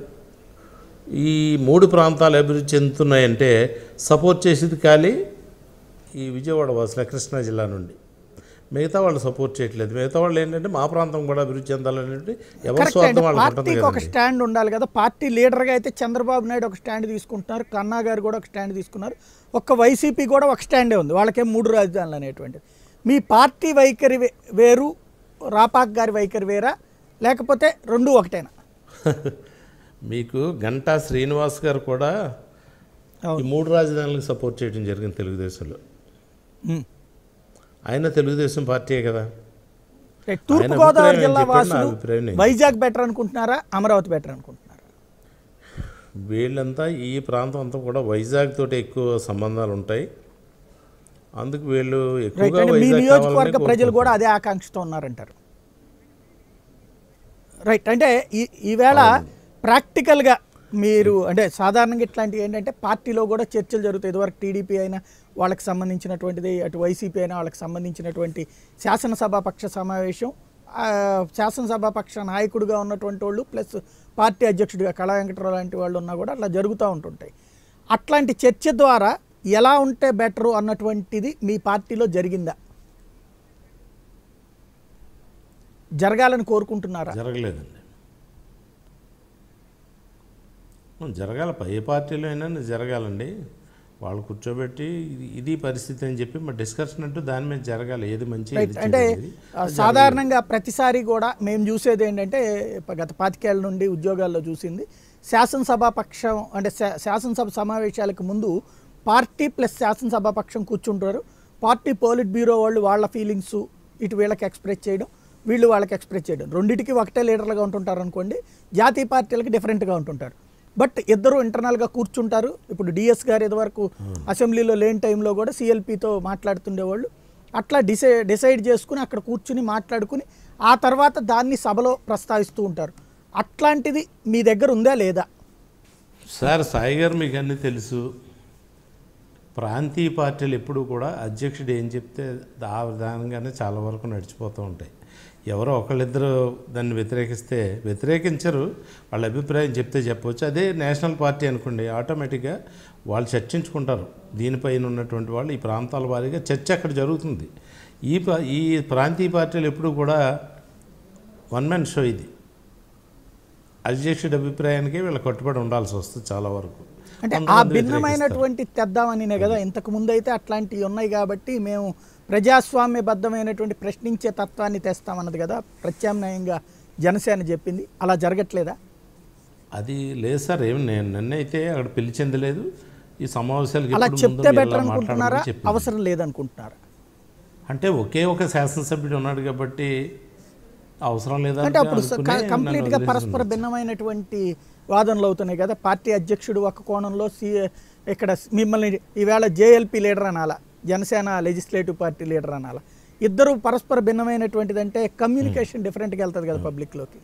Speaker 2: ఈ మూడు ప్రాంతాలు అభివృద్ధి చెందుతున్నాయంటే సపోర్ట్ చేసేది ఖాళీ ఈ విజయవాడ వాసుల కృష్ణా జిల్లా నుండి మిగతా వాళ్ళు సపోర్ట్ చేయట్లేదు మిగతా వాళ్ళు ఏంటంటే మా ప్రాంతం కూడా అభివృద్ధి చెందాలనేది ఎవరి
Speaker 1: కరెక్ట్
Speaker 2: స్వార్థం
Speaker 1: అండి
Speaker 2: వాళ్ళకి ఉంటుంది
Speaker 1: పార్టీకి ఒక
Speaker 2: కదండి
Speaker 1: స్టాండ్ ఉండాలి కదా పార్టీ లీడర్గా అయితే చంద్రబాబు నాయుడు ఒక స్టాండ్ తీసుకుంటున్నారు కన్నా గారు కూడా ఒక స్టాండ్ తీసుకున్నారు ఒక్క వైసీపీ కూడా ఒక స్టాండే ఉంది వాళ్ళకేం మూడు రాజధానులు అనేటువంటిది మీ పార్టీ వైఖరి వే- వేరు రాపాక్ గారి వైఖరి వేరా లేకపోతే రెండు ఒకటేనా
Speaker 2: మీకు గంటా శ్రీనివాస్ గారు కూడా ఈ
Speaker 1: అవును
Speaker 2: మూడు రాజధానులకు సపోర్ట్ చేయడం జరిగింది తెలుగుదేశంలో
Speaker 1: ఉమ్.
Speaker 2: ఆయన తెలుగుదేశం పార్టీయే కదా
Speaker 1: రైట్.
Speaker 2: ఆయన
Speaker 1: తూర్పుగోదావరి
Speaker 2: అభిప్రాయం
Speaker 1: జిల్లా
Speaker 2: చెప్పండి, నా
Speaker 1: వాసులు
Speaker 2: అభిప్రాయం నేను
Speaker 1: వైజాగ్ బెటర్ అనుకుంటున్నారా అమరావతి బెటర్ అనుకుంటున్నారా
Speaker 2: వీళ్ళంతా ఈ ప్రాంతం అంతా కూడా వైజాగ్ తోటి ఎక్కువ సంబంధాలు ఉంటాయి అందుకు వీళ్ళు
Speaker 1: రైట్
Speaker 2: ఎక్కువగా
Speaker 1: అంటే మీ
Speaker 2: వైజాగ్
Speaker 1: నియోజకవర్గ
Speaker 2: కావాలనే
Speaker 1: ప్రజలు కూడా అదే ఆకాంక్షతో ఉన్నారంటారు రైట్ అంటే ఈ ఈవేళ ప్రాక్టికల్గా మీరు అంటే సాధారణంగా ఇట్లాంటివి ఏంటంటే పార్టీలో కూడా చర్చలు జరుగుతాయి ఇదివరకు టీడీపీ అయినా వాళ్ళకి సంబంధించినటువంటిది అటు వైసీపీ అయినా వాళ్ళకి సంబంధించినటువంటి శాసనసభ పక్ష సమావేశం ఆ, శాసనసభ పక్ష నాయకుడిగా ఉన్నటువంటి వాళ్ళు ప్లస్ పార్టీ అధ్యక్షుడిగా కళా వెంకటరావు లాంటి వాళ్ళు ఉన్నా కూడా అట్లా జరుగుతూ ఉంటుంటాయి అట్లాంటి చర్చ ద్వారా ఎలా ఉంటే బెటరు అన్నటువంటిది మీ పార్టీలో జరిగిందా జరగాలని కోరుకుంటున్నారా
Speaker 2: జరగలేదండి ఉం, జరగాల ఏ పార్టీలో అయినా జరగాలండి వాళ్ళు కూర్చోబెట్టి ఇది ఇది పరిస్థితి అని చెప్పి మరి డిస్కషన్ అంటూ దాని మీద జరగాలి ఏది మంచి
Speaker 1: రైట్
Speaker 2: ఏది
Speaker 1: అంటే
Speaker 2: చెడు అనేది.
Speaker 1: ఆ, సాధారణంగా ప్రతిసారి కూడా మేము చూసేది ఏంటంటే ప- గత పాతికేళ్ల నుండి ఉద్యోగాల్లో చూసింది శాసనసభ పక్షం అంటే శా- శాసనసభ సమావేశాలకు ముందు పార్టీ ప్లస్ శాసనసభ పక్షం కూర్చుంటారు పార్టీ పోలిట్ బ్యూరో వాళ్ళు వాళ్ళ ఫీలింగ్స్ ఇటు వీళ్ళకి ఎక్స్ప్రెస్ చేయడం వీళ్ళు వాళ్ళకి ఎక్స్ప్రెస్ చేయడం రెండింటికి ఒకటే లీడర్లుగా ఉంటుంటారు అనుకోండి జాతీయ పార్టీలకి డిఫరెంట్గా ఉంటుంటారు బట్ ఇద్దరు ఇంటర్నల్గా కూర్చుంటారు ఇప్పుడు డిఎస్ గారు ఇదివరకు అసెంబ్లీలో లేని టైంలో కూడా సిఎల్పితో మాట్లాడుతుండేవాళ్ళు అట్లా డిసై డిసైడ్ చేసుకుని అక్కడ కూర్చుని మాట్లాడుకుని ఆ తర్వాత దాన్ని సభలో ప్రస్తావిస్తూ ఉంటారు అట్లాంటిది మీ దగ్గర ఉందా లేదా
Speaker 2: సార్ సాయి గారు మీకు అన్నీ తెలుసు ప్రాంతీయ పార్టీలు ఎప్పుడు కూడా అధ్యక్షుడు ఏం చెప్తే ఆ విధానంగానే చాలా వరకు నడిచిపోతూ ఉంటాయి ఎవరో ఒకళ్ళిద్దరు దాన్ని వ్యతిరేకిస్తే వ్యతిరేకించరు వాళ్ళ అభిప్రాయం చెప్తే చెప్పవచ్చు అదే నేషనల్ పార్టీ అనుకోండి ఆటోమేటిక్గా వాళ్ళు చర్చించుకుంటారు దీనిపైన ఉన్నటువంటి వాళ్ళు ఈ ప్రాంతాల వారీగా చర్చ అక్కడ జరుగుతుంది ఈ ప- ఈ ప్రాంతీయ పార్టీలు ఎప్పుడు కూడా వన్ మ్యాన్ షో ఇది అధ్యక్షుడి అభిప్రాయానికి వీళ్ళు కట్టుబడి ఉండాల్సి వస్తుంది చాలా వరకు
Speaker 1: అంటే ఆ
Speaker 2: కొంతమంది వ్యతిరేకిస్తారు.
Speaker 1: భిన్నమైనటువంటి తెద్దామనినే కదా ఇంతకు ముందు అయితే అట్లాంటివి ఉన్నాయి కాబట్టి మేము ప్రజాస్వామ్యబద్ధమైనటువంటి ప్రశ్నించే తత్వాన్ని తెస్తామన్నది కదా ప్రత్యామ్నాయంగా జనసేన చెప్పింది అలా జరగట్లేదా
Speaker 2: అది లేదు సార్ ఏమి నేను నన్నైతే అక్కడ పిలిచింది లేదు ఈ సమావేశాలకు
Speaker 1: అలా
Speaker 2: ఎప్పుడు ముందు
Speaker 1: చెప్తే
Speaker 2: మీరు
Speaker 1: బెటర్
Speaker 2: ఇలా
Speaker 1: అనుకుంటున్నారా
Speaker 2: మాట్లాడమని చెప్పింది.
Speaker 1: అవసరం లేదనుకుంటున్నారా
Speaker 2: అంటే ఒకే ఒక శాసనసభ్యుడు ఉన్నాడు కాబట్టి అవసరం లేదా
Speaker 1: అంటే అప్పుడు కంప్లీట్ గా పరస్పర భిన్నమైనటువంటి వాదనలు అవుతున్నాయి కదా పార్టీ అధ్యక్షుడు ఒక కోణంలో సి ఇక్కడ మిమ్మల్ని ఈవేళ జేఎల్పీ లీడర్ అనాలా జనసేన లెజిస్లేటివ్ పార్టీ లీడర్ అనాలా ఇద్దరు పరస్పర భిన్నమైనటువంటిది అంటే కమ్యూనికేషన్ డిఫరెంట్గా వెళ్తుంది కదా పబ్లిక్లోకి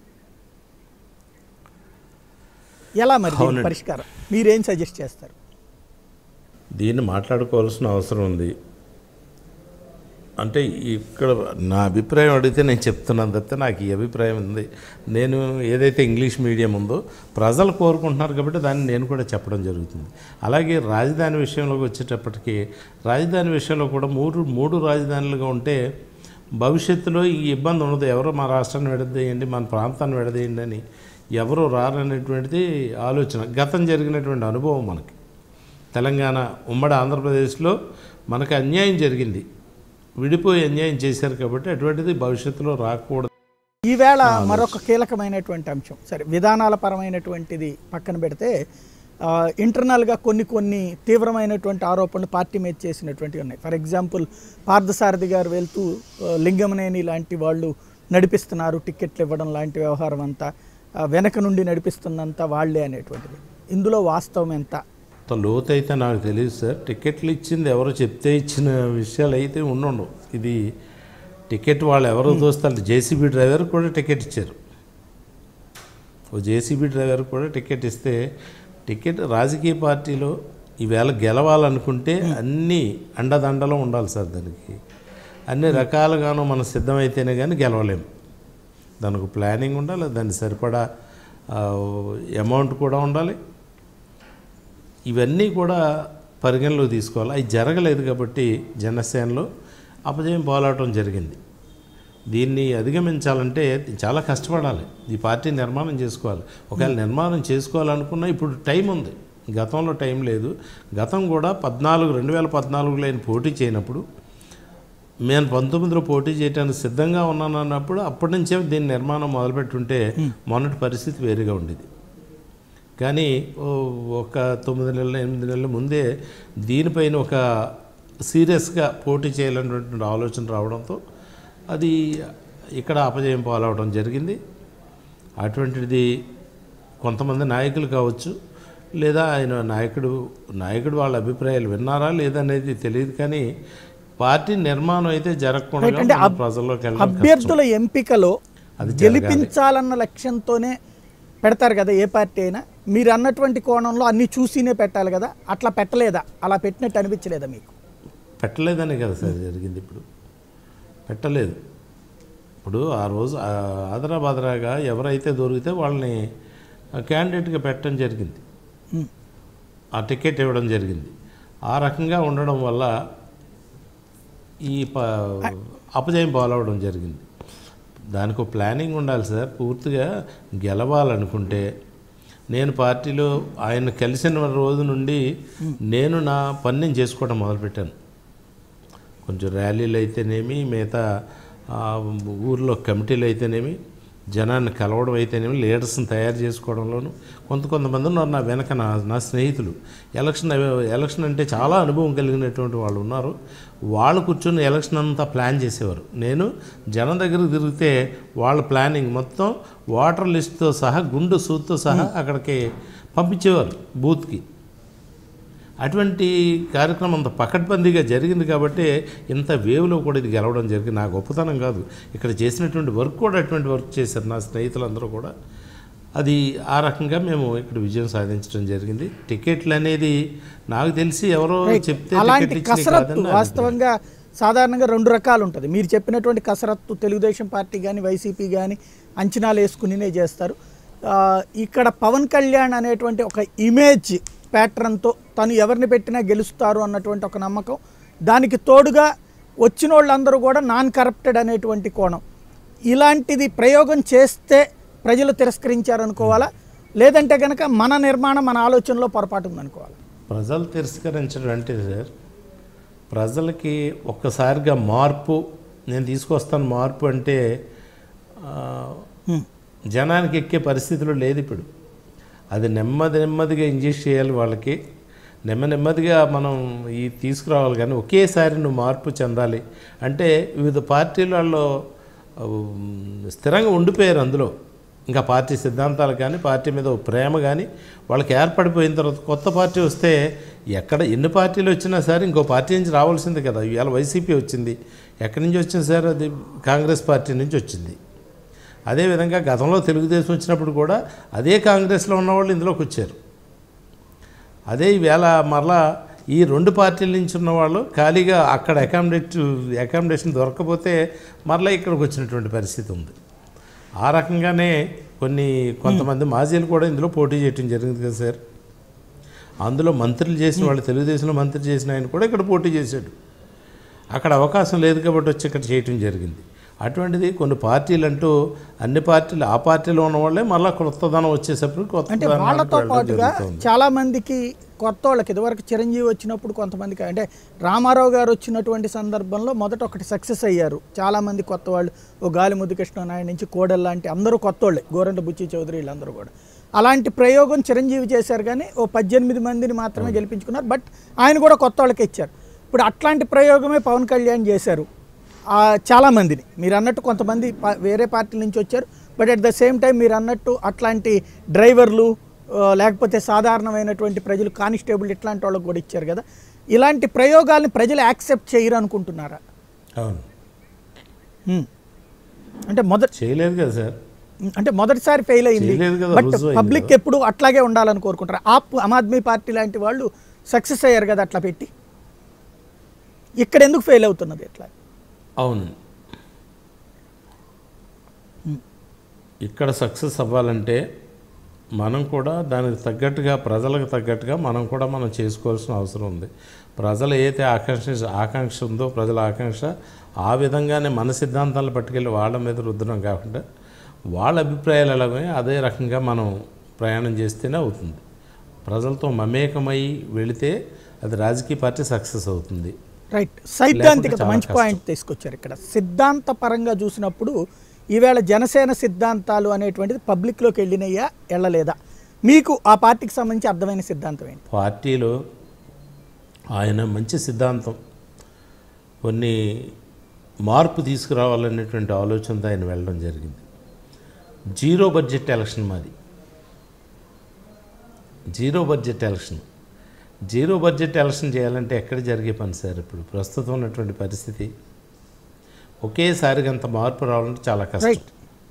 Speaker 1: ఎలా మరి దీనికి
Speaker 2: అవునండి.
Speaker 1: పరిష్కారం మీరేం సజెస్ట్ చేస్తారు
Speaker 2: దీన్ని మాట్లాడుకోవాల్సిన అవసరం ఉంది అంటే ఇక్కడ నా అభిప్రాయం అడిగితే నేను చెప్తున్నాను తప్పితే నాకు ఈ అభిప్రాయం ఉంది నేను ఏదైతే ఇంగ్లీష్ మీడియం ఉందో ప్రజలు కోరుకుంటున్నారు కాబట్టి దాన్ని నేను కూడా చెప్పడం జరుగుతుంది అలాగే రాజధాని విషయంలోకి వచ్చేటప్పటికి రాజధాని విషయంలో కూడా మూడు మూడు రాజధానులుగా ఉంటే భవిష్యత్తులో ఈ ఇబ్బంది ఉండదు ఎవరో మా రాష్ట్రాన్ని విడదీయండి మన ప్రాంతాన్ని విడదీయండి అని ఎవరు రారనేటువంటిది ఆలోచన గతం జరిగినటువంటి అనుభవం మనకి తెలంగాణ ఉమ్మడి ఆంధ్రప్రదేశ్లో మనకు అన్యాయం జరిగింది విడిపోయి అన్యాయం చేశారు కాబట్టి అటువంటిది భవిష్యత్తులో రాకూడదు
Speaker 1: ఈవేళ మరొక కీలకమైనటువంటి అంశం సరే విధానాల పరమైనటువంటిది పక్కన పెడితే ఆ, ఇంటర్నల్గా కొన్ని కొన్ని తీవ్రమైనటువంటి ఆరోపణలు పార్టీ మీద చేసినటువంటివి ఉన్నాయి ఫర్ ఎగ్జాంపుల్ పార్థసారథి గారు వెళ్తూ ఆ, లింగమనేని లాంటి వాళ్ళు నడిపిస్తున్నారు టిక్కెట్లు ఇవ్వడం లాంటి వ్యవహారం అంతా ఆ, వెనక నుండి నడిపిస్తుందంతా వాళ్ళే అనేటువంటిది ఇందులో వాస్తవం ఎంత
Speaker 2: అంత లోతైతే నాకు తెలియదు సార్ టికెట్లు ఇచ్చింది ఎవరో చెప్తే ఇచ్చిన విషయాలు అయితే ఉండుండవు ఇది టికెట్ వాళ్ళు ఎవరో దోస్తారు జేసీబీ డ్రైవర్ కూడా టికెట్ ఇచ్చారు ఓ జేసీబీ డ్రైవర్ కూడా టికెట్ ఇస్తే టికెట్ రాజకీయ పార్టీలో ఈవేళ గెలవాలనుకుంటే అన్ని అండదండలో ఉండాలి సార్ దానికి అన్ని రకాలుగాను మనం సిద్ధమైతేనే కానీ గెలవలేము దానికి ప్లానింగ్ ఉండాలి దానికి సరిపడా అమౌంట్ కూడా ఉండాలి ఇవన్నీ కూడా పరిగణలోకి తీసుకోవాలి అవి జరగలేదు కాబట్టి జనసేనలో అపజయం పోలాటం జరిగింది దీన్ని అధిగమించాలంటే చాలా కష్టపడాలి ఈ పార్టీ నిర్మాణం చేసుకోవాలి ఒకవేళ నిర్మాణం చేసుకోవాలనుకున్నా ఇప్పుడు టైం ఉంది గతంలో టైం లేదు గతం కూడా పద్నాలుగు రెండు వేల పద్నాలుగులో ఆయన పోటీ చేయనప్పుడు నేను పంతొమ్మిదిలో పోటీ చేయడానికి సిద్ధంగా ఉన్నాను అన్నప్పుడు అప్పటి నుంచే దీని నిర్మాణం మొదలుపెట్టుంటే మొన్నటి పరిస్థితి వేరుగా ఉండేది కానీ ఓ ఒక తొమ్మిది నెలల ఎనిమిది నెలల ముందే దీనిపైన ఒక సీరియస్గా పోటీ చేయాలనేటువంటి ఆలోచన రావడంతో అది ఇక్కడ అపజయం పాలవడం జరిగింది అటువంటిది కొంతమంది నాయకులు కావచ్చు లేదా ఆయన నాయకుడు నాయకుడు వాళ్ళ అభిప్రాయాలు విన్నారా లేదనేది తెలియదు కానీ పార్టీ నిర్మాణం అయితే జరగకుండా
Speaker 1: Right, అంటే
Speaker 2: మనం
Speaker 1: అబ్-
Speaker 2: ప్రజల్లోకి వెళ్ళడం కష్టం.
Speaker 1: అభ్యర్థుల ఎంపికలో
Speaker 2: అది జరగాలి.
Speaker 1: గెలిపించాలన్న లక్ష్యంతోనే పెడతారు కదా ఏ పార్టీ అయినా మీరు అన్నటువంటి కోణంలో అన్ని చూసినే పెట్టాలి కదా అట్లా పెట్టలేదా అలా పెట్టినట్టు అనిపించలేదా మీకు
Speaker 2: పెట్టలేదనే కదా సార్ జరిగింది ఇప్పుడు పెట్టలేదు ఇప్పుడు ఆ రోజు ఆ ఆదరాబాదరాగా ఎవరైతే దొరికితే వాళ్ళని క్యాండిడేట్గా పెట్టడం జరిగింది
Speaker 1: ఉమ్.
Speaker 2: ఆ టికెట్ ఇవ్వడం జరిగింది ఆ రకంగా ఉండడం వల్ల ఈ ప అపజయం పాలవడం జరిగింది దానికి ఒక ప్లానింగ్ ఉండాలి సార్ పూర్తిగా గెలవాలనుకుంటే నేను పార్టీలో ఆయన కలిసిన రోజు నుండి నేను నా పని నేను చేసుకోవడం మొదలుపెట్టాను కొంచెం ర్యాలీలు అయితేనేమి మిగతా ఆ, ఊర్లో కమిటీలు అయితేనేమి జనాన్ని కలవడం అయితేనేమి లీడర్స్ని తయారు చేసుకోవడంలోను కొంత కొంతమంది ఉన్నారు నా వెనక నా నా స్నేహితులు ఎలక్షన్ అవ- ఎలక్షన్ అంటే చాలా అనుభవం కలిగినటువంటి వాళ్ళు ఉన్నారు వాళ్ళు కూర్చొని ఎలక్షన్ అంతా ప్లాన్ చేసేవారు నేను జనం దగ్గరికి తిరిగితే వాళ్ళ ప్లానింగ్ మొత్తం వాటర్ లిస్ట్తో సహా గుండు సూత్తో సహా అక్కడికి పంపించేవారు బూత్కి అటువంటి కార్యక్రమం అంత పకడ్బందీగా జరిగింది కాబట్టి ఇంత వేవ్లో కూడా ఇది గెలవడం జరిగింది నా గొప్పతనం కాదు ఇక్కడ చేసినటువంటి వర్క్ కూడా అటువంటి వర్క్ చేశారు నా స్నేహితులందరూ కూడా అది ఆ రకంగా మేము ఇక్కడ విజయం సాధించడం జరిగింది టికెట్లు అనేది నాకు తెలిసి ఎవరో చెప్తే
Speaker 1: అలాంటి
Speaker 2: టికెట్లు ఇచ్చినాయి
Speaker 1: కసరత్తు
Speaker 2: కాదని నా
Speaker 1: వాస్తవంగా సాధారణంగా రెండు రకాలు ఉంటుంది మీరు చెప్పినటువంటి కసరత్తు తెలుగుదేశం పార్టీ కానీ వైసీపీ కానీ అంచనాలు వేసుకునినే చేస్తారు ఆ, ఇక్కడ పవన్ కళ్యాణ్ అనేటువంటి ఒక ఇమేజ్ ప్యాటర్న్తో తను ఎవరిని పెట్టినా గెలుస్తారు అన్నటువంటి ఒక నమ్మకం దానికి తోడుగా వచ్చిన వాళ్ళందరూ కూడా నాన్ కరప్టెడ్ అనేటువంటి కోణం ఇలాంటిది ప్రయోగం చేస్తే ప్రజలు తిరస్కరించారనుకోవాలా లేదంటే కనుక మన నిర్మాణం మన ఆలోచనలో పొరపాటు ఉందనుకోవాలా
Speaker 2: ప్రజలు తిరస్కరించడం అంటే సార్ ప్రజలకి ఒక్కసారిగా మార్పు నేను తీసుకొస్తాను మార్పు అంటే ఆ,
Speaker 1: హ్మ్.
Speaker 2: జనానికి ఎక్కే పరిస్థితిలో లేదు ఇప్పుడు అది నెమ్మది నెమ్మదిగా ఇంజెక్ట్ చేయాలి వాళ్ళకి నెమ్మ నెమ్మదిగా మనం ఈ తీసుకురావాలి కానీ ఒకేసారి నువ్వు మార్పు చెందాలి అంటే వివిధ పార్టీలలో ఆ, స్థిరంగా ఉండిపోయారు అందులో ఇంకా పార్టీ సిద్ధాంతాలు కానీ పార్టీ మీద ఓ ప్రేమ కానీ వాళ్ళకి ఏర్పడిపోయిన తర్వాత కొత్త పార్టీ వస్తే ఎక్కడ ఎన్ని పార్టీలు వచ్చినా సరే ఇంకో పార్టీ నుంచి రావాల్సింది కదా ఇవాళ వైసీపీ వచ్చింది ఎక్కడి నుంచి వచ్చింది సార్ అది కాంగ్రెస్ పార్టీ నుంచి వచ్చింది అదేవిధంగా గతంలో తెలుగుదేశం వచ్చినప్పుడు కూడా అదే కాంగ్రెస్లో ఉన్నవాళ్ళు ఇందులోకి వచ్చారు అదే ఈవేళ మరలా ఈ రెండు పార్టీల నుంచి ఉన్నవాళ్ళు ఖాళీగా అక్కడ అకామిడేట్ అకామిడేషన్ దొరకకపోతే మరలా ఇక్కడికి వచ్చినటువంటి పరిస్థితి ఉంది ఆ రకంగానే కొన్ని కొంతమంది మాజీలు కూడా ఇందులో పోటీ చేయడం జరిగింది కదా సార్ అందులో మంత్రులు చేసిన వాళ్ళు తెలుగుదేశంలో మంత్రి చేసిన ఆయన కూడా ఇక్కడ పోటీ చేశాడు అక్కడ అవకాశం లేదు కాబట్టి వచ్చి ఇక్కడ చేయటం జరిగింది అటువంటిది కొన్ని పార్టీలు అంటూ అన్ని పార్టీలు ఆ పార్టీలో ఉన్న వాళ్ళే మళ్ళీ కొత్తదనం వచ్చేసరికి కొత్త
Speaker 1: అంటే
Speaker 2: దానానికి
Speaker 1: వాళ్ళతో
Speaker 2: వెళ్ళడం
Speaker 1: పాటుగా
Speaker 2: జరుగుతుంది.
Speaker 1: చాలా మందికి కొత్త వాళ్ళకి ఇదివరకు చిరంజీవి వచ్చినప్పుడు కొంతమందికి అంటే రామారావు గారు వచ్చినటువంటి సందర్భంలో మొదట ఒకటి సక్సెస్ అయ్యారు చాలా మంది కొత్త వాళ్ళు ఓ గాలి ముద్దుకృష్ణ నాయుడు నుంచి కోడెల్ లాంటి అందరూ కొత్త వాళ్ళే గోరంట బుచ్చి చౌదరి వీళ్ళందరూ కూడా అలాంటి ప్రయోగం చిరంజీవి చేశారు కానీ ఓ పద్దెనిమిది మందిని మాత్రమే గెలిపించుకున్నారు బట్ ఆయన కూడా కొత్త వాళ్ళకి ఇచ్చారు ఇప్పుడు అట్లాంటి ప్రయోగమే పవన్ కళ్యాణ్ చేశారు ఆ, చాలా మందిని మీరు అన్నట్టు కొంతమంది పా- వేరే పార్టీల నుంచి వచ్చారు but at the same time మీరు అన్నట్టు అట్లాంటి డ్రైవర్లు ఆ, లేకపోతే సాధారణమైనటువంటి ప్రజలు కానిస్టేబుల్ ఇట్లాంటి వాళ్ళకి కూడా ఇచ్చారు కదా ఇలాంటి ప్రయోగాల్ని ప్రజలు యాక్సెప్ట్ చేయరు అనుకుంటున్నారా
Speaker 2: అవును
Speaker 1: హ్మ్. అంటే మొదటి
Speaker 2: చేయలేదు కదా సార్
Speaker 1: అంటే మొదటిసారి ఫెయిల్ అయింది
Speaker 2: చేయలేదు కదా,
Speaker 1: బట్
Speaker 2: రుజువు అయింది
Speaker 1: పబ్లిక్ ఎప్పుడు అట్లాగే ఉండాలని కోరుకుంటారు ఆప్ ఆమ్ ఆద్మీ పార్టీ లాంటి వాళ్ళు సక్సెస్ అయ్యారు కదా అట్లా పెట్టి ఇక్కడ ఎందుకు ఫెయిల్ అవుతున్నది ఎట్లా
Speaker 2: అవును ఇక్కడ సక్సెస్ అవ్వాలంటే మనం కూడా దానికి తగ్గట్టుగా ప్రజలకు తగ్గట్టుగా మనం కూడా మనం చేసుకోవాల్సిన అవసరం ఉంది ప్రజలు ఏదైతే ఆకాంక్ష ఆకాంక్ష ఉందో ప్రజల ఆకాంక్ష ఆ విధంగానే మన సిద్ధాంతాలు పట్టుకెళ్ళి వాళ్ళ మీద రుద్దడం కాకుండా వాళ్ళ అభిప్రాయాలు ఎలాగో అదే రకంగా మనం ప్రయాణం చేస్తేనే అవుతుంది ప్రజలతో మమేకమై వెళితే అది రాజకీయ పార్టీ సక్సెస్ అవుతుంది
Speaker 1: రైట్ సైద్ధాంతికత
Speaker 2: లేకుంటే చాలా
Speaker 1: మంచి
Speaker 2: కష్టం.
Speaker 1: పాయింట్ తీసుకొచ్చారు ఇక్కడ సిద్ధాంత పరంగా చూసినప్పుడు ఈవేళ జనసేన సిద్ధాంతాలు అనేటువంటిది పబ్లిక్లోకి వెళ్ళినయ్యా వెళ్ళలేదా మీకు ఆ పార్టీకి సంబంధించి అర్థమైన సిద్ధాంతం ఏంటి
Speaker 2: పార్టీలో ఆయన మంచి సిద్ధాంతం కొన్ని మార్పు తీసుకురావాలనేటువంటి ఆలోచనతో ఆయన వెళ్ళడం జరిగింది జీరో బడ్జెట్ ఎలక్షన్ మాది zero budget election zero budget election చేయాలంటే ఎక్కడ జరిగే పని సార్ ఇప్పుడు ప్రస్తుతం ఉన్నటువంటి పరిస్థితి ఒకేసారిగా అంత మార్పు రావాలంటే చాలా కష్టం
Speaker 1: రైట్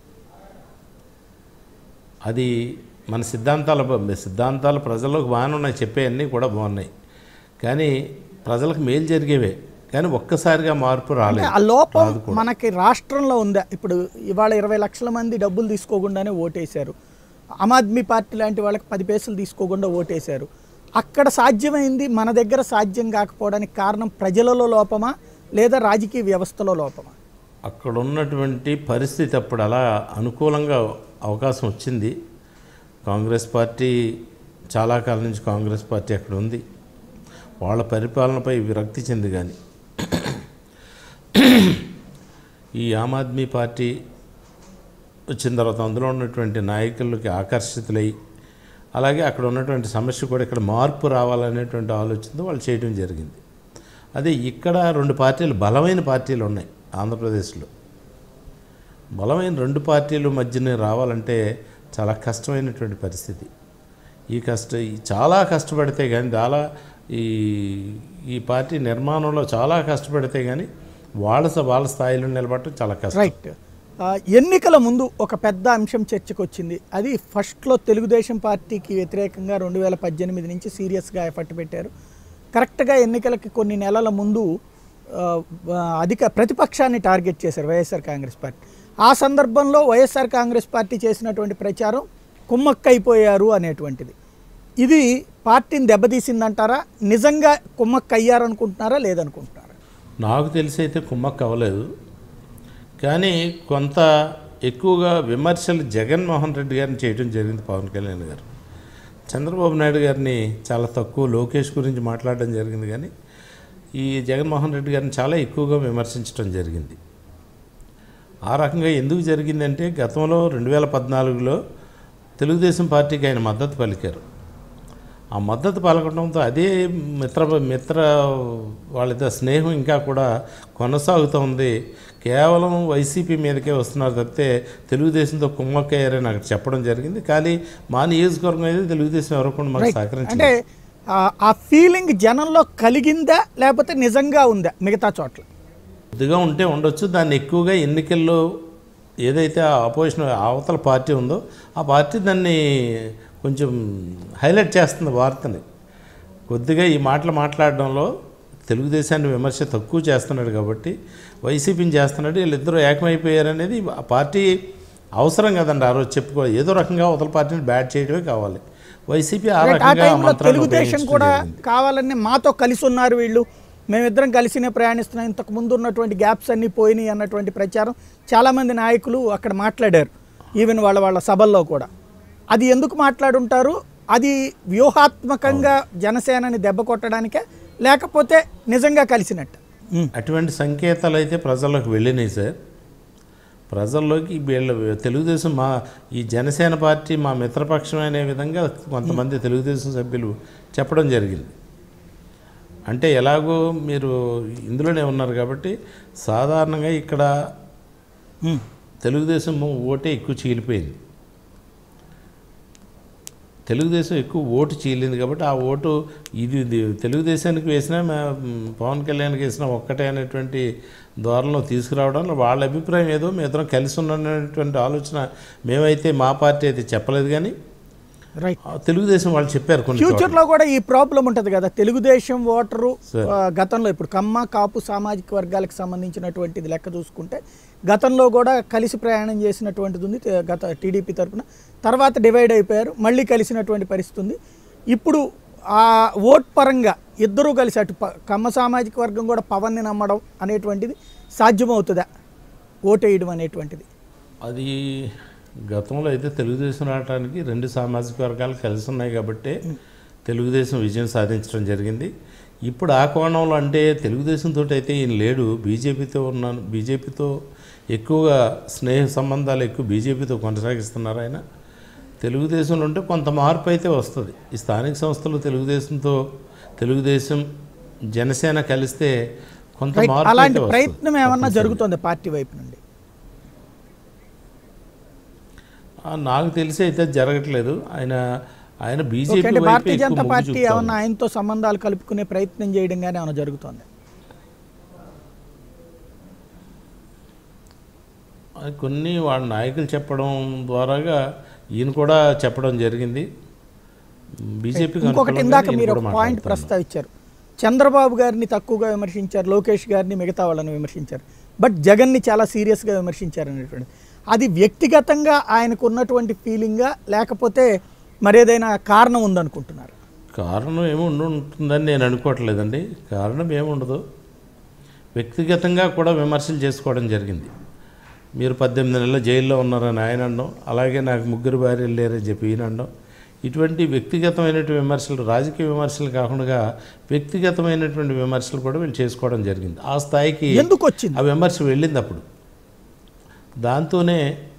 Speaker 2: అది మన సిద్ధాంతాల సిద్ధాంతాలు ప్రజల్లోకి బాగానే ఉన్నాయి చెప్పేవన్నీ కూడా బాగున్నాయి కానీ ప్రజలకు మేలు జరిగేవే కానీ ఒక్కసారిగా మార్పు రాలేదు
Speaker 1: ఆ లోపం
Speaker 2: రాదు కూడా.
Speaker 1: మనకి రాష్ట్రంలో ఉందా ఇప్పుడు ఇవాళ ఇరవై లక్షల మంది డబ్బులు తీసుకోకుండానే ఓటేశారు ఆమ్ ఆద్మీ పార్టీ లాంటి వాళ్ళకి పది పైసలు తీసుకోకుండా ఓటేశారు అక్కడ సాధ్యమైంది మన దగ్గర సాధ్యం కాకపోవడానికి కారణం ప్రజలలో లోపమా లేదా రాజకీయ వ్యవస్థలో లోపమా
Speaker 2: అక్కడ ఉన్నటువంటి పరిస్థితి అప్పుడు అలా అనుకూలంగా అవకాశం వచ్చింది కాంగ్రెస్ పార్టీ చాలా కాలం నుంచి కాంగ్రెస్ పార్టీ అక్కడ ఉంది వాళ్ళ పరిపాలనపై విరక్తి చెంది కానీ ఈ ఆమ్ ఆద్మీ పార్టీ వచ్చిన తర్వాత అందులో ఉన్నటువంటి నాయకులకి ఆకర్షితులై అలాగే అక్కడ ఉన్నటువంటి సమస్య కూడా ఇక్కడ మార్పు రావాలనేటువంటి ఆలోచనతో వాళ్ళు చేయడం జరిగింది అదే ఇక్కడ రెండు పార్టీలు బలమైన పార్టీలు ఉన్నాయి ఆంధ్రప్రదేశ్లో బలమైన రెండు పార్టీల మధ్యన రావాలంటే చాలా కష్టమైనటువంటి పరిస్థితి ఈ కష్ట ఈ చాలా కష్టపడితే కానీ చాలా ఈ ఈ పార్టీ నిర్మాణంలో చాలా కష్టపడితే కానీ వాళ్ళ స- వాళ్ళ స్థాయిలో నిలబడటం చాలా కష్టం
Speaker 1: రైట్ ఆ, ఎన్నికల ముందు ఒక పెద్ద అంశం చర్చకు వచ్చింది అది ఫస్ట్లో తెలుగుదేశం పార్టీకి వ్యతిరేకంగా రెండు వేల పద్దెనిమిది నుంచి సీరియస్గా ఎఫర్ట్ పెట్టారు కరెక్ట్గా ఎన్నికలకి కొన్ని నెలల ముందు ఆ, ఆ, అధిక ప్రతిపక్షాన్ని టార్గెట్ చేశారు వైఎస్ఆర్ కాంగ్రెస్ పార్టీ ఆ సందర్భంలో వైఎస్ఆర్ కాంగ్రెస్ పార్టీ చేసినటువంటి ప్రచారం కుమ్మక్కైపోయారు అనేటువంటిది ఇది పార్టీని దెబ్బతీసిందంటారా నిజంగా కుమ్మక్కయ్యారనుకుంటున్నారా లేదనుకుంటున్నారా
Speaker 2: నాకు తెలిసి అయితే కుమ్మక్క అవ్వలేదు కానీ కొంత ఎక్కువగా విమర్శలు జగన్మోహన్ రెడ్డి గారిని చేయడం జరిగింది పవన్ కళ్యాణ్ గారు చంద్రబాబు నాయుడు గారిని చాలా తక్కువ లోకేష్ గురించి మాట్లాడడం జరిగింది కానీ ఈ జగన్మోహన్ రెడ్డి గారిని చాలా ఎక్కువగా విమర్శించడం జరిగింది ఆ రకంగా ఎందుకు జరిగిందంటే గతంలో రెండు వేల పద్నాలుగులో తెలుగుదేశం పార్టీకి ఆయన మద్దతు పలికారు ఆ మద్దతు పలకడంతో అదే మిత్ర మిత్ర వాళ్ళిద్దరు స్నేహం ఇంకా కూడా కొనసాగుతూ ఉంది కేవలం వైసీపీ మీదకే వస్తున్నారు తప్పితే తెలుగుదేశంతో కుమ్మక్కయ్యారని నాకు చెప్పడం జరిగింది కానీ మా నియోజకవర్గం అయితే తెలుగుదేశం ఎవరు కూడా మాకు సహకరించలేదు
Speaker 1: అంటే ఆ- ఆ ఫీలింగ్ జనంలో కలిగిందా లేకపోతే నిజంగా ఉందా మిగతా చోట్ల
Speaker 2: కొద్దిగా ఉంటే ఉండొచ్చు దాన్ని ఎక్కువగా ఎన్నికల్లో ఏదైతే ఆ అపోజిషన్ అవతల పార్టీ ఉందో ఆ పార్టీ దాన్ని కొంచెం హైలైట్ చేస్తుంది వార్తని కొద్దిగా ఈ మాటలు మాట్లాడడంలో తెలుగుదేశాన్ని విమర్శ తక్కువ చేస్తున్నాడు కాబట్టి వైసీపీని చేస్తున్నాడు వీళ్ళిద్దరూ ఏకమైపోయారనేది ఆ పార్టీ అవసరం కదండి ఆ రోజు చెప్పుకో ఏదో రకంగా అవతల పార్టీని బ్యాట్ చేయడమే కావాలి వైసీపీ ఆ
Speaker 1: రైట్, ఆ
Speaker 2: రకంగా
Speaker 1: టైంలో
Speaker 2: మంత్రాన్ని
Speaker 1: తెలుగుదేశం
Speaker 2: ఉపయోగించడం
Speaker 1: కూడా
Speaker 2: జరిగింది.
Speaker 1: కావాలని మాతో కలిసి ఉన్నారు వీళ్ళు మేమిద్దరం కలిసినే ప్రయాణిస్తున్నాం ఇంతకు ముందు ఉన్నటువంటి గ్యాప్స్ అన్నీ పోయినాయి అన్నటువంటి ప్రచారం చాలామంది నాయకులు అక్కడ మాట్లాడారు ఈవెన్ వాళ్ళ వాళ్ళ సభల్లో కూడా అది ఎందుకు మాట్లాడుంటారు అది వ్యూహాత్మకంగా జనసేనని దెబ్బ కొట్టడానికే లేకపోతే నిజంగా కలిసినట్టు
Speaker 2: అటువంటి సంకేతాలు అయితే ప్రజల్లోకి వెళ్ళినాయి సార్ ప్రజల్లోకి వీళ్ళ తెలుగుదేశం మా ఈ జనసేన పార్టీ మా మిత్రపక్షం అనే విధంగా కొంతమంది తెలుగుదేశం సభ్యులు చెప్పడం జరిగింది అంటే ఎలాగో మీరు ఇందులోనే ఉన్నారు కాబట్టి సాధారణంగా ఇక్కడ తెలుగుదేశం ఓటే ఎక్కువ చీలిపోయింది తెలుగుదేశం ఎక్కువ ఓటు చీలింది కాబట్టి ఆ ఓటు ఇది ఇది తెలుగుదేశానికి వేసినా మా- పవన్ కళ్యాణ్కి వేసినా ఒక్కటే అనేటువంటి ధోరణిలో తీసుకురావడంలో వాళ్ళ అభిప్రాయం ఏదో మేము ఇద్దరం కలిసి ఉన్నటువంటి ఆలోచన మేమైతే మా పార్టీ అయితే చెప్పలేదు కానీ
Speaker 1: రైట్
Speaker 2: ఆ తెలుగుదేశం వాళ్ళు చెప్పారు కొన్ని చోట్ల.
Speaker 1: ఫ్యూచర్లో కూడా ఈ ప్రాబ్లం ఉంటుంది కదా తెలుగుదేశం ఓటరు
Speaker 2: Sir.
Speaker 1: ఆ, గతంలో ఇప్పుడు కమ్మ కాపు సామాజిక వర్గాలకు సంబంధించినటువంటిది లెక్క చూసుకుంటే గతంలో కూడా కలిసి ప్రయాణం చేసినటువంటిది ఉంది తే- గత టీడీపీ తరపున తర్వాత డివైడ్ అయిపోయారు మళ్ళీ కలిసినటువంటి పరిస్థితి ఉంది ఇప్పుడు ఆ ఓట్ పరంగా ఇద్దరూ కలిసి అటు ప- కమ్మ సామాజిక వర్గం కూడా పవన్ని నమ్మడం అనేటువంటిది సాధ్యమవుతుందా ఓటేయడం అనేటువంటిది
Speaker 2: అది గతంలో అయితే తెలుగుదేశం రావడానికి రెండు సామాజిక వర్గాలు కలిసి ఉన్నాయి కాబట్టి తెలుగుదేశం విజయం సాధించడం జరిగింది ఇప్పుడు ఆ కోణంలో అంటే తెలుగుదేశంతో అయితే ఈయన లేడు బీజేపీతో ఉన్నాను బీజేపీతో ఎక్కువగా స్నేహ సంబంధాలు ఎక్కువ బీజేపీతో కొనసాగిస్తున్నారు ఆయన తెలుగుదేశంలో ఉంటే కొంత మార్పు అయితే వస్తుంది ఈ స్థానిక సంస్థలు తెలుగుదేశంతో తెలుగుదేశం జనసేన కలిస్తే కొంత
Speaker 1: రైట్
Speaker 2: మార్పు
Speaker 1: అలాంటి
Speaker 2: అయితే వస్తుంది.
Speaker 1: ప్రయత్నం ఏమన్నా జరుగుతుంది పార్టీ వైపు నుండి
Speaker 2: ఆ, నాకు తెలిసి అయితే జరగట్లేదు ఆయన ఆయన
Speaker 1: ఓకే
Speaker 2: బీజేపీ
Speaker 1: అంటే
Speaker 2: వైపే
Speaker 1: భారతీయ
Speaker 2: ఎక్కువ
Speaker 1: జనతా
Speaker 2: మొగ్గు
Speaker 1: పార్టీ
Speaker 2: చూపుతా
Speaker 1: ఏమన్నా
Speaker 2: ఉంది.
Speaker 1: ఆయనతో సంబంధాలు కలుపుకునే ప్రయత్నం చేయడం కానీ ఏమైనా జరుగుతోంది
Speaker 2: అది కొన్ని వాళ్ళ నాయకులు చెప్పడం ద్వారాగా ఈయన కూడా చెప్పడం జరిగింది బీజేపీకి
Speaker 1: ఇంకొకటి ఇందాక మీరు ఒక పాయింట్ ప్రస్తావించారు చంద్రబాబు గారిని తక్కువగా విమర్శించారు లోకేష్ గారిని మిగతా వాళ్ళని విమర్శించారు బట్ జగన్ని చాలా సీరియస్గా విమర్శించారు అనేటువంటి అది వ్యక్తిగతంగా ఆయనకు ఉన్నటువంటి ఫీలింగా లేకపోతే మరేదైనా కారణం ఉందనుకుంటున్నారు
Speaker 2: కారణం ఏమి ఉండి ఉంటుందని నేను అనుకోవట్లేదండి కారణం ఏముండదు వ్యక్తిగతంగా కూడా విమర్శలు చేసుకోవడం జరిగింది మీరు పద్దెనిమిది నెలలు జైల్లో ఉన్నారని ఆయన అనడం అలాగే నాకు ముగ్గురు భార్యలు లేరని చెప్పి ఈయన అనడం ఇటువంటి వ్యక్తిగతమైనటువంటి విమర్శలు రాజకీయ విమర్శలు కాకుండా వ్యక్తిగతమైనటువంటి విమర్శలు కూడా వీళ్ళు చేసుకోవడం జరిగింది ఆ స్థాయికి
Speaker 1: ఎందుకు వచ్చింది
Speaker 2: ఆ విమర్శ వెళ్ళింది అప్పుడు దాంతోనే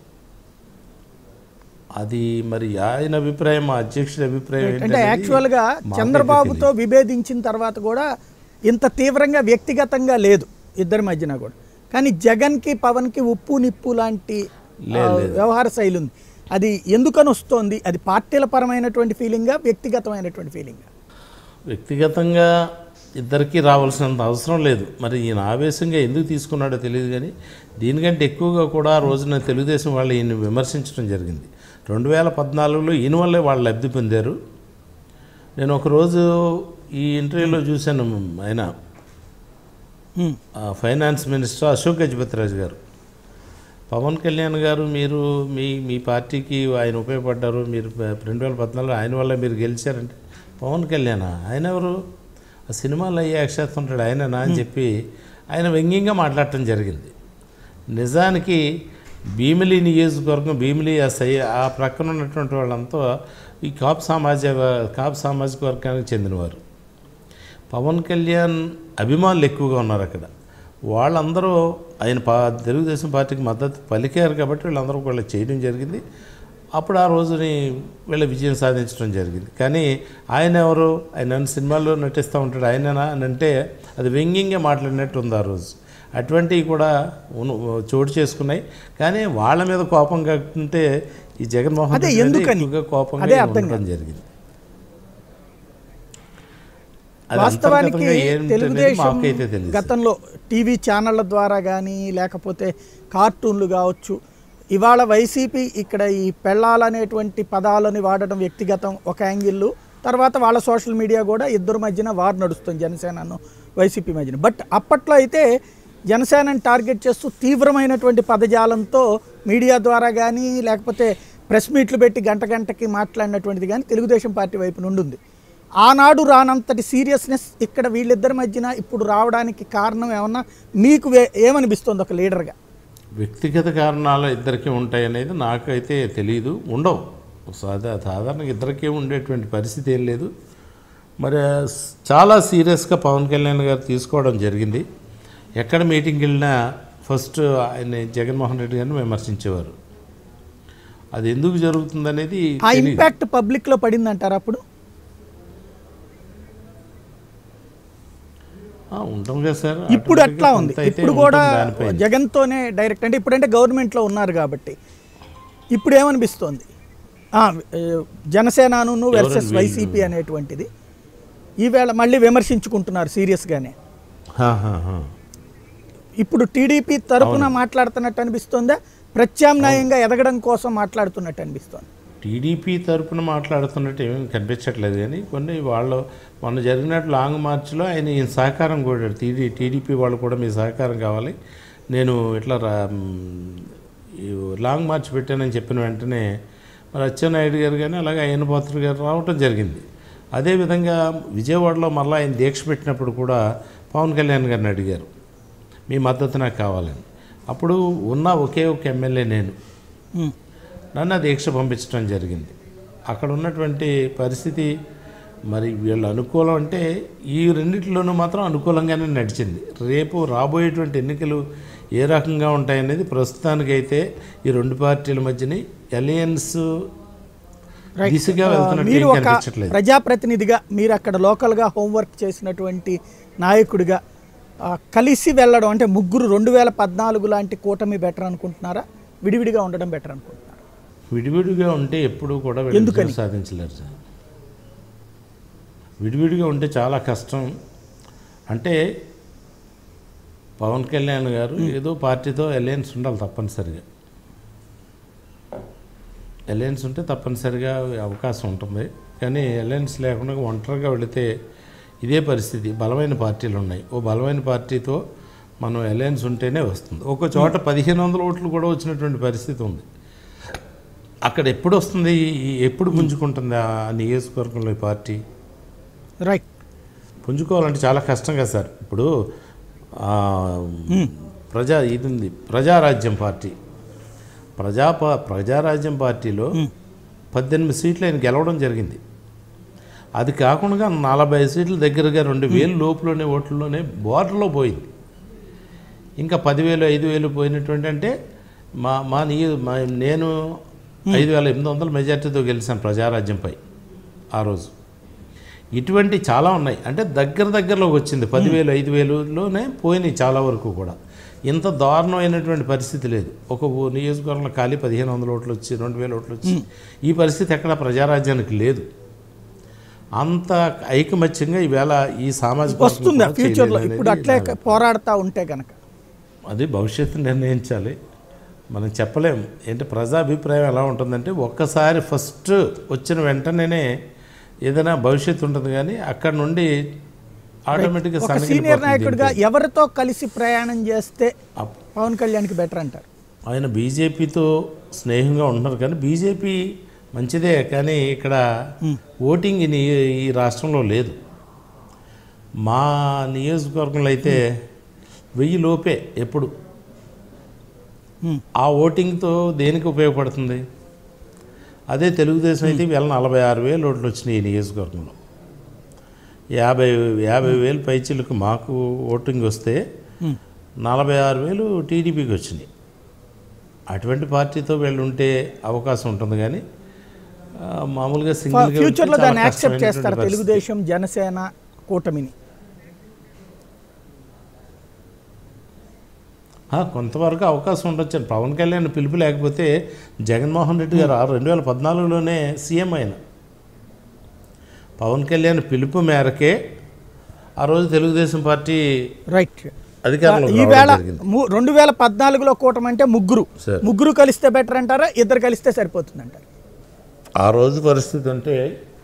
Speaker 2: అది మరి ఆయన అభిప్రాయం మా అధ్యక్షుడి అభిప్రాయం
Speaker 1: అంటే
Speaker 2: ఏంటనేది
Speaker 1: యాక్చువల్గా
Speaker 2: మాకైతే
Speaker 1: చంద్రబాబుతో విభేదించిన తర్వాత కూడా ఇంత తీవ్రంగా వ్యక్తిగతంగా లేదు ఇద్దరి మధ్యన కూడా కానీ జగన్కి పవన్కి ఉప్పు నిప్పు లాంటి ఆ, వ్యవహార శైలి ఉంది అది ఎందుకని వస్తోంది అది పార్టీల పరమైనటువంటి ఫీలింగా వ్యక్తిగతమైనటువంటి ఫీలింగా
Speaker 2: వ్యక్తిగతంగా ఇద్దరికీ రావాల్సినంత అవసరం లేదు మరి ఈయన ఆవేశంగా ఎందుకు తీసుకున్నాడో తెలియదు కానీ దీనికంటే ఎక్కువగా కూడా ఆ రోజున తెలుగుదేశం వాళ్ళు ఈయన విమర్శించడం జరిగింది రెండు వేల పద్నాలుగులో ఈయన వల్లే వాళ్ళు లబ్ధి పొందారు నేను ఒకరోజు ఈ ఇంటర్వ్యూలో చూశాను ఆయన
Speaker 1: ఉమ్.
Speaker 2: ఆ ఫైనాన్స్ మినిస్టర్ అశోక్ గజపతిరాజు గారు పవన్ కళ్యాణ్ గారు మీరు మీ మీ పార్టీకి ఆయన ఉపయోగపడ్డారు మీరు ప- రెండు వేల పద్నాలుగులో ఆయన వల్ల మీరు గెలిచారంటే పవన్ కళ్యాణ్ ఆయన ఎవరు ఆ సినిమాలో అయ్యే అక్షేస్తుంటాడు ఆయననా అని చెప్పి ఆయన వ్యంగ్యంగా మాట్లాడటం జరిగింది నిజానికి భీమిలి నియోజకవర్గం భీమిలి ఎస్ఐ ఆ ప్రక్కన ఉన్నటువంటి వాళ్ళంతా ఈ కాపు సామాజిక కాపు సామాజిక వర్గానికి చెందినవారు పవన్ కళ్యాణ్ అభిమానులు ఎక్కువగా ఉన్నారు అక్కడ వాళ్ళందరూ ఆయన పా తెలుగుదేశం పార్టీకి మద్దతు పలికారు కాబట్టి వీళ్ళందరూ కూడా చేయడం జరిగింది అప్పుడు ఆ రోజుని వీళ్ళ విజయం సాధించడం జరిగింది కానీ ఆయన ఎవరు ఆయన అన్ని సినిమాల్లో నటిస్తూ ఉంటాడు ఆయననా అని అంటే అది వ్యంగ్యంగా మాట్లాడినట్టు ఉంది ఆ రోజు అటువంటివి కూడా ఉను- చోటు చేసుకున్నాయి కానీ వాళ్ళ మీద కోపం కాకుంటే ఈ జగన్మోహన్
Speaker 1: అదే
Speaker 2: రెడ్డి మీద
Speaker 1: ఎందుకని?
Speaker 2: ఎక్కువగా కోపంగా
Speaker 1: అదే అర్థం
Speaker 2: ఉండడం జరిగింది అది
Speaker 1: వాస్తవానికి
Speaker 2: అంతర్గతంగా ఏంటనేది
Speaker 1: తెలుగుదేశం
Speaker 2: మాకైతే తెలియదు
Speaker 1: గతంలో టీవీ ఛానళ్ళ ద్వారా కానీ లేకపోతే కార్టూన్లు కావచ్చు ఇవాళ వైసీపీ ఇక్కడ ఈ పెళ్ళాలనేటువంటి పదాలని వాడటం వ్యక్తిగతం ఒక యాంగిల్ తర్వాత వాళ్ళ సోషల్ మీడియా కూడా ఇద్దరు మధ్యన వార్ నడుస్తుంది జనసేనను వైసీపీ మధ్యన బట్ అప్పట్లో అయితే జనసేనని టార్గెట్ చేస్తూ తీవ్రమైనటువంటి పదజాలంతో మీడియా ద్వారా కానీ లేకపోతే ప్రెస్ మీట్లు పెట్టి గంట గంటకి మాట్లాడినటువంటిది కానీ తెలుగుదేశం పార్టీ వైపు నుండి ఉంది ఆనాడు రానంతటి సీరియస్నెస్ ఇక్కడ వీళ్ళిద్దరి మధ్యన ఇప్పుడు రావడానికి కారణం ఏమన్నా మీకు వే- ఏమనిపిస్తుంది ఒక లీడర్గా
Speaker 2: వ్యక్తిగత కారణాలు ఇద్దరికీ ఉంటాయి అనేది నాకైతే తెలియదు ఉండవు సాదా సాధారణంగా ఇద్దరికీ ఉండేటువంటి పరిస్థితి ఏం లేదు మరి స్- చాలా సీరియస్గా పవన్ కళ్యాణ్ గారు తీసుకోవడం జరిగింది ఎక్కడ మీటింగ్కి వెళ్ళినా ఫస్ట్ ఆయన జగన్మోహన్ రెడ్డి గారిని విమర్శించేవారు అది ఎందుకు జరుగుతుందనేది
Speaker 1: ఆ
Speaker 2: తెలీదు.
Speaker 1: ఇంపాక్ట్ పబ్లిక్లో పడిందంటారు అప్పుడు
Speaker 2: ఆ, ఉంటాం కదా సార్
Speaker 1: ఇప్పుడు ఎట్లా ఉంది
Speaker 2: కొంత అయితే
Speaker 1: ఇప్పుడు కూడా
Speaker 2: ఉంటుంది దానిపైన.
Speaker 1: జగన్తోనే డైరెక్ట్ అంటే ఇప్పుడంటే గవర్నమెంట్లో ఉన్నారు కాబట్టి ఇప్పుడు ఏమనిపిస్తోంది ఆ, ఏ, జనసేనను వర్సెస్
Speaker 2: వీళ్ళు?
Speaker 1: వైసీపీ అనేటువంటిది ఈవేళ మళ్ళీ విమర్శించుకుంటున్నారు సీరియస్గానే
Speaker 2: హా, హా, హా.
Speaker 1: ఇప్పుడు టీడీపీ తరపున మాట్లాడుతున్నట్టు అనిపిస్తుందా ప్రత్యామ్నాయంగా ఎదగడం కోసం మాట్లాడుతున్నట్టు అనిపిస్తోంది
Speaker 2: టీడీపీ తరపున మాట్లాడుతున్నట్టు ఏమీ కనిపించట్లేదు కానీ కొన్ని వాళ్ళు మొన్న జరిగినట్టు లాంగ్ మార్చ్లో ఆయన ఈయన సహకారం కోరాడు టీడీ టీడీపీ వాళ్ళు కూడా మీ సహకారం కావాలి నేను ఇట్లా రా మ్, ఈ లాంగ్ మార్చ్ పెట్టానని చెప్పిన వెంటనే మరి అచ్చెన్నాయుడు గారు కానీ అలాగే అయ్యన పాత్ర గారు రావటం జరిగింది అదేవిధంగా విజయవాడలో మళ్ళీ ఆయన దీక్ష పెట్టినప్పుడు కూడా పవన్ కళ్యాణ్ గారిని అడిగారు మీ మద్దతు నాకు కావాలని అప్పుడు ఉన్న ఒకే ఒక ఎమ్మెల్యే నేను
Speaker 1: ఉమ్.
Speaker 2: నన్ను ఆ దీక్ష పంపించడం జరిగింది అక్కడ ఉన్నటువంటి పరిస్థితి మరి వీళ్ళు అనుకూలం అంటే ఈ రెండిట్లోనూ మాత్రం అనుకూలంగానే నడిచింది రేపు రాబోయేటువంటి ఎన్నికలు ఏ రకంగా ఉంటాయనేది ప్రస్తుతానికైతే ఈ రెండు పార్టీల మధ్యని అలయన్స్
Speaker 1: Right.
Speaker 2: దిశగా
Speaker 1: ఆ,
Speaker 2: వెళ్తున్నట్టు
Speaker 1: మీరు
Speaker 2: ఏం
Speaker 1: ఒక
Speaker 2: కనిపించట్లేదు
Speaker 1: ప్రజాప్రతినిధిగా మీరు అక్కడ లోకల్గా హోంవర్క్ చేసినటువంటి నాయకుడిగా ఆ, కలిసి వెళ్ళడం అంటే ముగ్గురు రెండు వేల పద్నాలుగు లాంటి కూటమి బెటర్ అనుకుంటున్నారా విడివిడిగా ఉండడం బెటర్ అనుకుంటున్నారా
Speaker 2: విడివిడిగా ఉంటే ఎప్పుడూ కూడా వీళ్ళు
Speaker 1: ఎందుకని?
Speaker 2: విజయం సాధించలేరు సార్ విడివిడిగా ఉంటే చాలా కష్టం అంటే పవన్ కళ్యాణ్ గారు ఏదో పార్టీతో అలయన్స్ ఉండాలి తప్పనిసరిగా అలయన్స్ ఉంటే తప్పనిసరిగా అవకాశం ఉంటుంది కానీ అలయన్స్ లేకుండా ఒంటరిగా వెళితే ఇదే పరిస్థితి బలమైన పార్టీలు ఉన్నాయి ఓ బలమైన పార్టీతో మనం అలయన్స్ ఉంటేనే వస్తుంది ఒక చోట పదిహేను వందల ఓట్లు కూడా వచ్చినటువంటి పరిస్థితి ఉంది అక్కడ ఎప్పుడు వస్తుంది ఈ- ఎప్పుడు పుంజుకుంటుంది ఆ నియోజకవర్గంలో ఈ పార్టీ
Speaker 1: రైట్
Speaker 2: పుంజుకోవాలంటే చాలా కష్టం కదా సార్ ఇప్పుడు ఆ, ప్రజా ఇది ఉంది ప్రజారాజ్యం పార్టీ ప్రజా పా- ప్రజారాజ్యం పార్టీలో పద్దెనిమిది సీట్లు ఆయన గెలవడం జరిగింది అది కాకుండా నలభై సీట్ల దగ్గరగా రెండు వేలు లోపులోనే ఓట్లలోనే బోర్డర్లో పోయింది ఇంకా పదివేలు ఐదు వేలు పోయినటువంటి అంటే మా మా నీ మా నేను ఐదు వేల ఎనిమిది వందల మెజార్టీతో గెలిచాను ప్రజారాజ్యంపై ఆ రోజు ఇటువంటి చాలా ఉన్నాయి అంటే దగ్గర దగ్గరలోకి వచ్చింది పదివేలు ఐదు వేలులోనే పోయినాయి చాలా వరకు కూడా ఇంత దారుణమైనటువంటి పరిస్థితి లేదు ఒక ఊ- నియోజకవర్గంలో ఖాళీ పదిహేను వందల ఓట్లు వచ్చి రెండు వేల ఓట్లు వచ్చి ఈ పరిస్థితి ఎక్కడ ప్రజారాజ్యానికి లేదు అంత ఐకమత్యంగా ఈవేళ ఈ సామాజిక వర్గం
Speaker 1: వస్తుందా
Speaker 2: కూడా
Speaker 1: ఫ్యూచర్లో
Speaker 2: చేయలేదు
Speaker 1: ఇప్పుడు
Speaker 2: అనేది
Speaker 1: అట్లే పోరాడుతూ ఉంటే కనుక
Speaker 2: అది భవిష్యత్తు నిర్ణయించాలి మనం చెప్పలేం ఏంటి ప్రజాభిప్రాయం ఎలా ఉంటుందంటే ఒక్కసారి ఫస్ట్ వచ్చిన వెంటనే ఏదైనా భవిష్యత్తు ఉంటుంది కానీ అక్కడ నుండి ఆటోమేటిక్గా
Speaker 1: ఒక సీనియర్ నాయకుడిగా ఎవరితో కలిసి ప్రయాణం చేస్తే పవన్ కళ్యాణ్కి బెటర్ అంటారు
Speaker 2: ఆయన బీజేపీతో స్నేహంగా ఉంటున్నారు కానీ బీజేపీ మంచిదే కానీ ఇక్కడ ఓటింగ్ ఈ ని- ఈ రాష్ట్రంలో లేదు మా నియోజకవర్గంలో అయితే వెయ్యి లోపే ఎప్పుడు
Speaker 1: Hmm.
Speaker 2: ఆ ఓటింగ్తో దేనికి ఉపయోగపడుతుంది అదే తెలుగుదేశం అయితే వీళ్ళ నలభై ఆరు వేలు ఓట్లు వచ్చినాయి ఈ నియోజకవర్గంలో యాభై యాభై వేలు పైచీలకు మాకు ఓటింగ్ వస్తే
Speaker 1: Hmm.
Speaker 2: నలభై ఆరు వేలు టీడీపీకి వచ్చినాయి అటువంటి పార్టీతో వీళ్ళు ఉంటే అవకాశం ఉంటుంది కానీ ఆ, మామూలుగా సింగిల్గా
Speaker 1: ఫ్యూచర్లో
Speaker 2: ఉంటే
Speaker 1: దాన్ని
Speaker 2: చాలా
Speaker 1: యాక్సెప్ట్
Speaker 2: కష్టమైనటువంటి
Speaker 1: చేస్తారు
Speaker 2: పరిస్థితి.
Speaker 1: తెలుగుదేశం జనసేన కూటమిని
Speaker 2: ఆ, కొంతవరకు అవకాశం ఉండొచ్చు పవన్ కళ్యాణ్ పిలుపు లేకపోతే జగన్మోహన్ రెడ్డి గారు ఆ రెండు వేల పద్నాలుగులోనే సీఎం అయిన పవన్ కళ్యాణ్ పిలుపు మేరకే ఆ రోజు తెలుగుదేశం పార్టీ
Speaker 1: రైట్
Speaker 2: అధికారంలో
Speaker 1: ఈ వేళ ము- రెండు వేల పద్నాలుగులో కూటమి అంటే ముగ్గురు
Speaker 2: సరే.
Speaker 1: ముగ్గురు కలిస్తే బెటర్ అంటారా ఇద్దరు కలిస్తే సరిపోతుంది అంటారు
Speaker 2: ఆ రోజు పరిస్థితి అంటే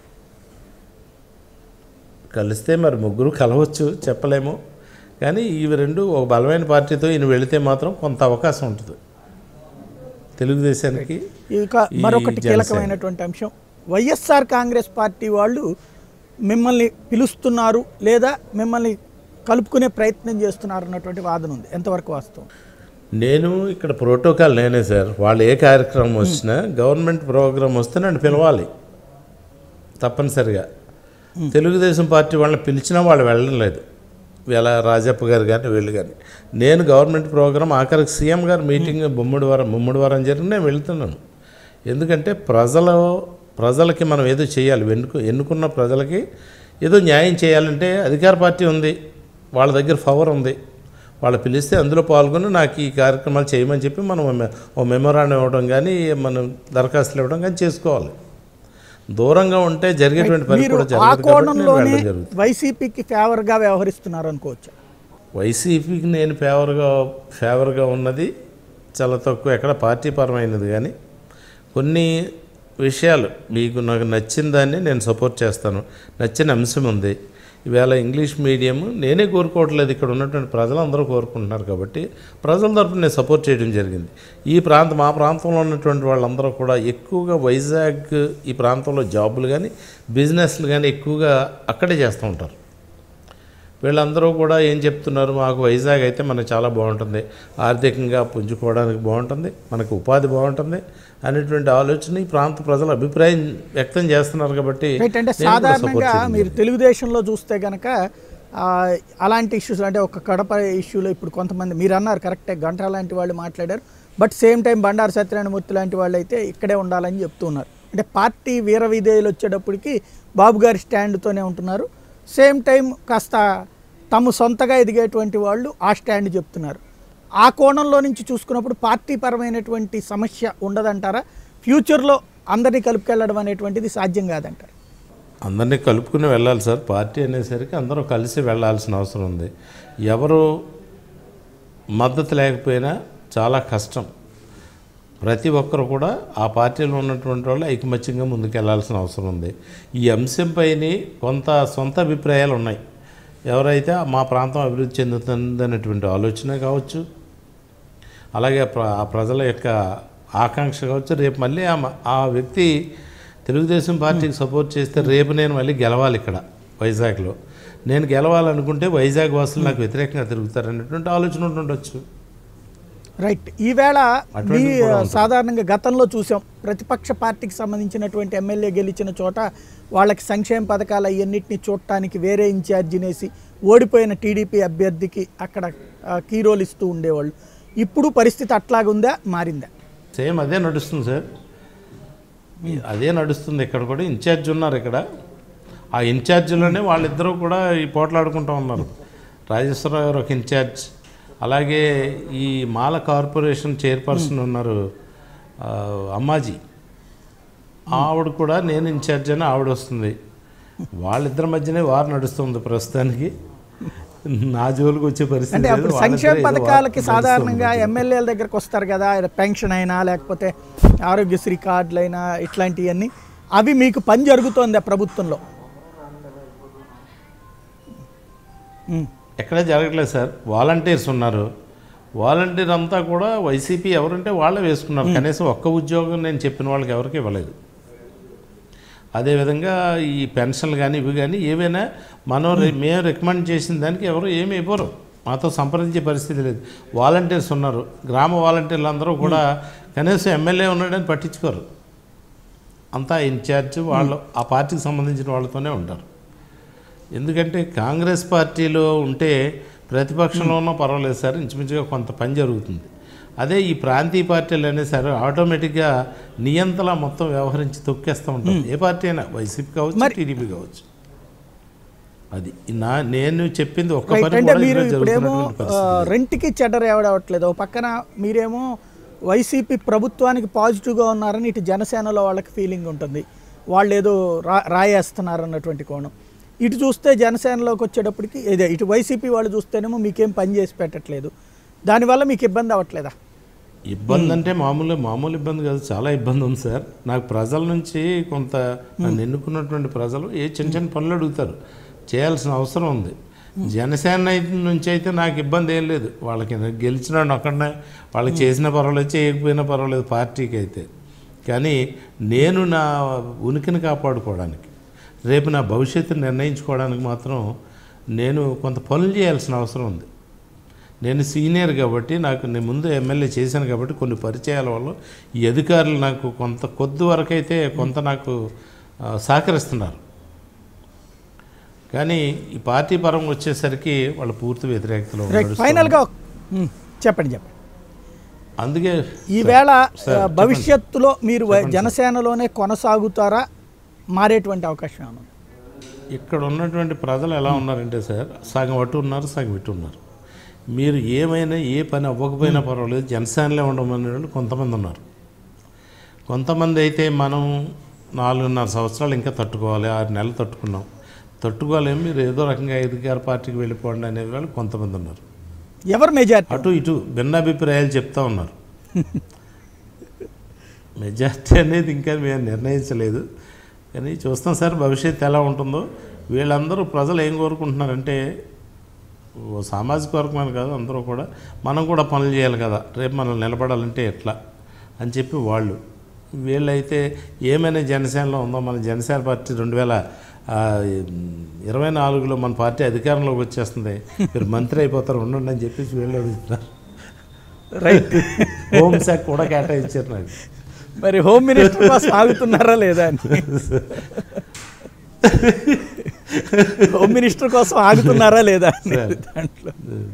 Speaker 2: కలిస్తే మరి ముగ్గురు కలవచ్చు చెప్పలేము కానీ ఇవి రెండు ఒక బలమైన పార్టీతో ఈయన వెళితే మాత్రం కొంత అవకాశం ఉంటుంది తెలుగుదేశానికి
Speaker 1: ఇక
Speaker 2: ఈ
Speaker 1: మరొకటి
Speaker 2: జనసేన.
Speaker 1: కీలకమైనటువంటి అంశం వైఎస్ఆర్ కాంగ్రెస్ పార్టీ వాళ్ళు మిమ్మల్ని పిలుస్తున్నారు లేదా మిమ్మల్ని కలుపుకునే ప్రయత్నం చేస్తున్నారు అన్నటువంటి వాదన ఉంది ఎంతవరకు వాస్తవం
Speaker 2: నేను ఇక్కడ ప్రోటోకాల్ నేనే సార్ వాళ్ళు ఏ కార్యక్రమం వచ్చినా గవర్నమెంట్ ప్రోగ్రామ్ వస్తే నన్ను పిలవాలి తప్పనిసరిగా తెలుగుదేశం పార్టీ వాళ్ళని పిలిచినా వాళ్ళు వెళ్ళడం లేదు ఇలా రాజప్ప గారు కానీ వీళ్ళు కానీ నేను గవర్నమెంట్ ప్రోగ్రామ్ ఆఖరికి సీఎం గారు మీటింగ్ బొమ్మడివారం ముమ్మడివారం జరిగిన నేను వెళ్తున్నాను ఎందుకంటే ప్రజలు ప్రజలకి మనం ఏదో చేయాలి ఎన్నుకు ఎన్నుకున్న ప్రజలకి ఏదో న్యాయం చేయాలంటే అధికార పార్టీ ఉంది వాళ్ళ దగ్గర పవర్ ఉంది వాళ్ళు పిలిస్తే అందులో పాల్గొని నాకు ఈ కార్యక్రమాలు చేయమని చెప్పి మనం ఓ మె- ఓ మెమోరాండం ఇవ్వడం కానీ మనం దరఖాస్తులు ఇవ్వడం కానీ చేసుకోవాలి దూరంగా ఉంటే జరిగేటువంటి పని
Speaker 1: మీరు
Speaker 2: కూడా
Speaker 1: ఆ
Speaker 2: జరగదు కాబట్టి నేను
Speaker 1: కోణంలోనే
Speaker 2: వెళ్ళడం జరుగుతుంది
Speaker 1: వైసీపీకి ఫేవర్గా వ్యవహరిస్తున్నారు అనుకోవచ్చు
Speaker 2: వైసీపీకి నేను ఫేవర్గా ఫేవర్గా ఉన్నది చాలా తక్కువ ఎక్కడ పార్టీ పరమైనది కానీ కొన్ని విషయాలు మీకు నాకు నచ్చిన దాన్ని నేను సపోర్ట్ చేస్తాను నచ్చిన అంశం ఉంది ఈవేళ ఇంగ్లీష్ మీడియం నేనే కోరుకోవట్లేదు ఇక్కడ ఉన్నటువంటి ప్రజలందరూ కోరుకుంటున్నారు కాబట్టి ప్రజల తరపున నేను సపోర్ట్ చేయడం జరిగింది ఈ ప్రాంతం మా ప్రాంతంలో ఉన్నటువంటి వాళ్ళందరూ కూడా ఎక్కువగా వైజాగ్ ఈ ప్రాంతంలో జాబులు కానీ బిజినెస్లు కానీ ఎక్కువగా అక్కడే చేస్తూ ఉంటారు వీళ్ళందరూ కూడా ఏం చెప్తున్నారు మాకు వైజాగ్ అయితే మనకు చాలా బాగుంటుంది ఆర్థికంగా పుంజుకోవడానికి బాగుంటుంది మనకు ఉపాధి బాగుంటుంది అనేటువంటి ఆలోచన ఈ ప్రాంత ప్రజల అభిప్రాయం వ్యక్తం చేస్తున్నారు కాబట్టి
Speaker 1: రైట్ అంటే
Speaker 2: నేను కూడా support
Speaker 1: సాధారణంగా
Speaker 2: చేయడం
Speaker 1: మీరు తెలుగుదేశంలో చూస్తే గనక ఆ, అలాంటి ఇష్యూస్ అంటే ఒక కడప ఇష్యూలో ఇప్పుడు కొంతమంది మీరు అన్నారు కరెక్టే గంట లాంటి వాళ్ళు మాట్లాడారు but same time Bandaru Satyanarayanamurthy లాంటి వాళ్ళు అయితే ఇక్కడే ఉండాలని చెప్తున్నారు అంటే పార్టీ వీర విధేయులు వచ్చేటప్పటికి బాబు గారి స్టాండ్తోనే ఉంటున్నారు సేమ్ టైం కాస్త తమ సొంతగా ఎదిగేటువంటి వాళ్ళు ఆ స్టాండ్ చెప్తున్నారు ఆ కోణంలో నుంచి చూసుకున్నప్పుడు పార్టీ పరమైనటువంటి సమస్య ఉండదంటారా ఫ్యూచర్లో అందరినీ కలుపుకెళ్ళడం అనేటువంటిది సాధ్యం కాదంటారు
Speaker 2: అందరినీ కలుపుకుని వెళ్ళాలి సార్ పార్టీ అనేసరికి అందరూ కలిసి వెళ్ళాల్సిన అవసరం ఉంది ఎవరు మద్దతు లేకపోయినా చాలా కష్టం ప్రతి ఒక్కరు కూడా ఆ పార్టీలో ఉన్నటువంటి వాళ్ళు ఐకమత్యంగా ముందుకెళ్లాల్సిన అవసరం ఉంది ఈ అంశంపైన కొంత సొంత అభిప్రాయాలు ఉన్నాయి ఎవరైతే మా ప్రాంతం అభివృద్ధి చెందుతుందనేటువంటి ఆలోచన కావచ్చు అలాగే ప్ర- ఆ ప్రజల యొక్క ఆకాంక్ష కావచ్చు రేపు మళ్ళీ ఆ మ- ఆ వ్యక్తి తెలుగుదేశం పార్టీకి సపోర్ట్ చేస్తే రేపు నేను మళ్ళీ గెలవాలి ఇక్కడ వైజాగ్లో నేను గెలవాలనుకుంటే వైజాగ్ వాసులు నాకు వ్యతిరేకంగా తిరుగుతారనేటువంటి ఆలోచన ఉంటుండొచ్చు
Speaker 1: రైట్ ఈవేళ మీ
Speaker 2: అటువంటిది కూడా ఉంటుంది.
Speaker 1: సాధారణంగా గతంలో చూసాం ప్రతిపక్ష పార్టీకి సంబంధించినటువంటి ఎమ్మెల్యే గెలిచిన చోట వాళ్ళకి సంక్షేమ పథకాలు అవన్నింటినీ చూడటానికి వేరే ఇన్ఛార్జినేసి ఓడిపోయిన టీడీపీ అభ్యర్థికి అక్కడ ఆ, కీ రోల్ ఇస్తూ ఉండేవాళ్ళు ఇప్పుడు పరిస్థితి అట్లాగుందా మారిందా
Speaker 2: సేమ్ అదే నడుస్తుంది సార్ అదే నడుస్తుంది ఇక్కడ కూడా ఇన్ఛార్జ్ ఉన్నారు ఇక్కడ ఆ ఇన్ఛార్జిలోనే వాళ్ళిద్దరూ కూడా ఈ పోట్లాడుకుంటూ ఉన్నారు రాజేశ్వరరావు గారు ఒక ఇన్ఛార్జ్ అలాగే ఈ మాల కార్పొరేషన్ చైర్పర్సన్ ఉన్నారు ఆ, అమ్మాజీ ఆవిడ కూడా నేను ఇన్ఛార్జ్ అని ఆవిడ వస్తుంది వాళ్ళిద్దరి మధ్యనే వారు నడుస్తుంది ప్రస్తుతానికి నా జోలికి వచ్చే పరిస్థితి
Speaker 1: అంటే
Speaker 2: లేదు.
Speaker 1: అప్పుడు
Speaker 2: వాళ్ళిద్దరూ
Speaker 1: సంక్షేమ
Speaker 2: ఏదో వార్
Speaker 1: పథకాలకి
Speaker 2: నడుస్తుంది.
Speaker 1: సాధారణంగా ఎమ్మెల్యేల దగ్గరకు వస్తారు కదా పెన్షన్ అయినా లేకపోతే ఆరోగ్యశ్రీ కార్డులు అయినా ఇట్లాంటివన్నీ అవి మీకు పని జరుగుతోందా ప్రభుత్వంలో ఉమ్.
Speaker 2: ఎక్కడ జరగట్లేదు సార్ వాలంటీర్స్ ఉన్నారు వాలంటీర్ అంతా కూడా వైసీపీ ఎవరంటే వాళ్ళే వేసుకున్నారు కనీసం ఒక్క ఉద్యోగం నేను చెప్పిన వాళ్ళకి ఎవరికి ఇవ్వలేదు అదేవిధంగా ఈ పెన్షన్లు కానీ ఇవి కానీ ఏవైనా మనం రి- మేము రికమెండ్ చేసిన దానికి ఎవరు ఏమి ఇవ్వరు మాతో సంప్రదించే పరిస్థితి లేదు వాలంటీర్స్ ఉన్నారు గ్రామ వాలంటీర్లు అందరూ కూడా కనీసం ఎమ్మెల్యే ఉన్నాడని పట్టించుకోరు అంతా ఇన్ఛార్జ్ వాళ్ళు ఆ పార్టీకి సంబంధించిన వాళ్ళతోనే ఉంటారు ఎందుకంటే కాంగ్రెస్ పార్టీలో ఉంటే ప్రతిపక్షంలో ఉన్నా పర్వాలేదు సార్ ఇంచుమించుగా కొంత పని జరుగుతుంది అదే ఈ ప్రాంతీయ పార్టీలు అనేసరి ఆటోమేటిక్గా నియంతలా మొత్తం వ్యవహరించి తొక్కేస్తూ ఉంటారు ఏ పార్టీ అయినా వైసీపీ కావచ్చు
Speaker 1: మరి-
Speaker 2: టీడీపీ కావచ్చు అది నా నేను చెప్పింది ఒక్క
Speaker 1: రైట్
Speaker 2: పని
Speaker 1: అంటే
Speaker 2: కూడా
Speaker 1: మీరు
Speaker 2: ఇందులో
Speaker 1: ఇప్పుడేమో
Speaker 2: జరుగుతున్నటువంటి
Speaker 1: ఆ,
Speaker 2: పరిస్థితి లేదు.
Speaker 1: రెంట్కి చెడ్డర్ ఎవడవట్లేదు ఓ పక్కన మీరేమో వైసీపీ ప్రభుత్వానికి పాజిటివ్గా ఉన్నారని ఇటు జనసేనలో వాళ్ళకి ఫీలింగ్ ఉంటుంది వాళ్ళు ఏదో రా రాయేస్తున్నారు అన్నటువంటి కోణం ఇటు చూస్తే జనసేనలోకి వచ్చేటప్పటికి ఇదే ఇటు వైసీపీ వాళ్ళు చూస్తేనేమో మీకేం పని చేసి పెట్టట్లేదు దానివల్ల మీకు ఇబ్బంది అవ్వట్లేదా
Speaker 2: ఇబ్బంది అంటే మామూలు మామూలు ఇబ్బంది కాదు చాలా ఇబ్బంది ఉంది సార్ నాకు ప్రజల నుంచి కొంత నన్ను ఎన్నుకున్నటువంటి ప్రజలు ఏ చిన్న చిన్న పనులు అడుగుతారు చేయాల్సిన అవసరం ఉంది జనసేన అయితే- నుంచి అయితే నాకు ఇబ్బంది ఏం లేదు వాళ్ళకి గెలిచినాడు ఒక్కడనే వాళ్ళకి చేసిన పర్వాలేదు చేయకపోయినా పర్వాలేదు పార్టీకి అయితే కానీ నేను నా ఉనికిని కాపాడుకోవడానికి రేపు నా భవిష్యత్తుని నిర్ణయించుకోవడానికి మాత్రం నేను కొంత పనులు చేయాల్సిన అవసరం ఉంది నేను సీనియర్ కాబట్టి నాకు నేను ముందు ఎమ్మెల్యే చేశాను కాబట్టి కొన్ని పరిచయాల వల్ల ఈ అధికారులు నాకు కొంత కొద్ది వరకు అయితే కొంత నాకు ఆ, సహకరిస్తున్నారు కానీ ఈ పార్టీ పరంగా వచ్చేసరికి వాళ్ళు పూర్తి వ్యతిరేకతలో
Speaker 1: రైట్
Speaker 2: నడుస్తున్నారు.
Speaker 1: ఫైనల్గా ఉమ్, చెప్పండి చెప్పండి
Speaker 2: అందుకే
Speaker 1: ఈవేళ
Speaker 2: సార్,
Speaker 1: ఆ, భవిష్యత్తులో మీరు వై- జనసేనలోనే కొనసాగుతారా మారేటువంటి అవకాశం ఏమన్నా ఉందా?
Speaker 2: ఇక్కడ ఉన్నటువంటి ప్రజలు ఎలా ఉన్నారంటే సార్ సగం అటు ఉన్నారు సగం ఇటు ఉన్నారు మీరు ఏమైనా ఏ పని అవ్వకపోయినా పర్వాలేదు జనసేనలో ఉండమనే వాళ్ళు కొంతమంది ఉన్నారు కొంతమంది అయితే మనం నాలుగున్నర సంవత్సరాలు ఇంకా తట్టుకోవాలి ఆరు నెలలు తట్టుకున్నాం తట్టుకోలేము మీరు ఏదో రకంగా అధికార పార్టీకి వెళ్ళిపోండి అనే వాళ్ళు కొంతమంది ఉన్నారు
Speaker 1: ఎవరు మెజార్టీ
Speaker 2: అటు ఇటు భిన్నాభిప్రాయాలు చెప్తా ఉన్నారు మెజార్టీ అనేది ఇంకా మేము నిర్ణయించలేదు కానీ చూస్తాం సార్ భవిష్యత్తు ఎలా ఉంటుందో వీళ్ళందరూ ప్రజలు ఏం కోరుకుంటున్నారంటే ఓ సామాజిక వర్గమని కాదు అందరూ కూడా మనం కూడా పనులు చేయాలి కదా రేపు మనం నిలబడాలంటే ఎట్లా అని చెప్పి వాళ్ళు వీళ్ళైతే ఏమైనా జనసేనలో ఉందో మన జనసేన పార్టీ రెండు వేల ఆ, ఇరవై నాలుగులో మన పార్టీ అధికారంలోకి వచ్చేస్తుంది మీరు మంత్రి అయిపోతారు ఉండండి అని చెప్పేసి వీళ్ళు అడుగుతున్నారు
Speaker 1: రైట్
Speaker 2: హోంశాఖ కూడా కేటాయించారు నాకు
Speaker 1: మరి హోమ్ మినిస్టర్ కోసం ఆగుతున్నారా లేదా అని హోమ్ మినిస్టర్ కోసం ఆగుతున్నారా లేదా అని
Speaker 2: సార్.
Speaker 1: దాంట్లో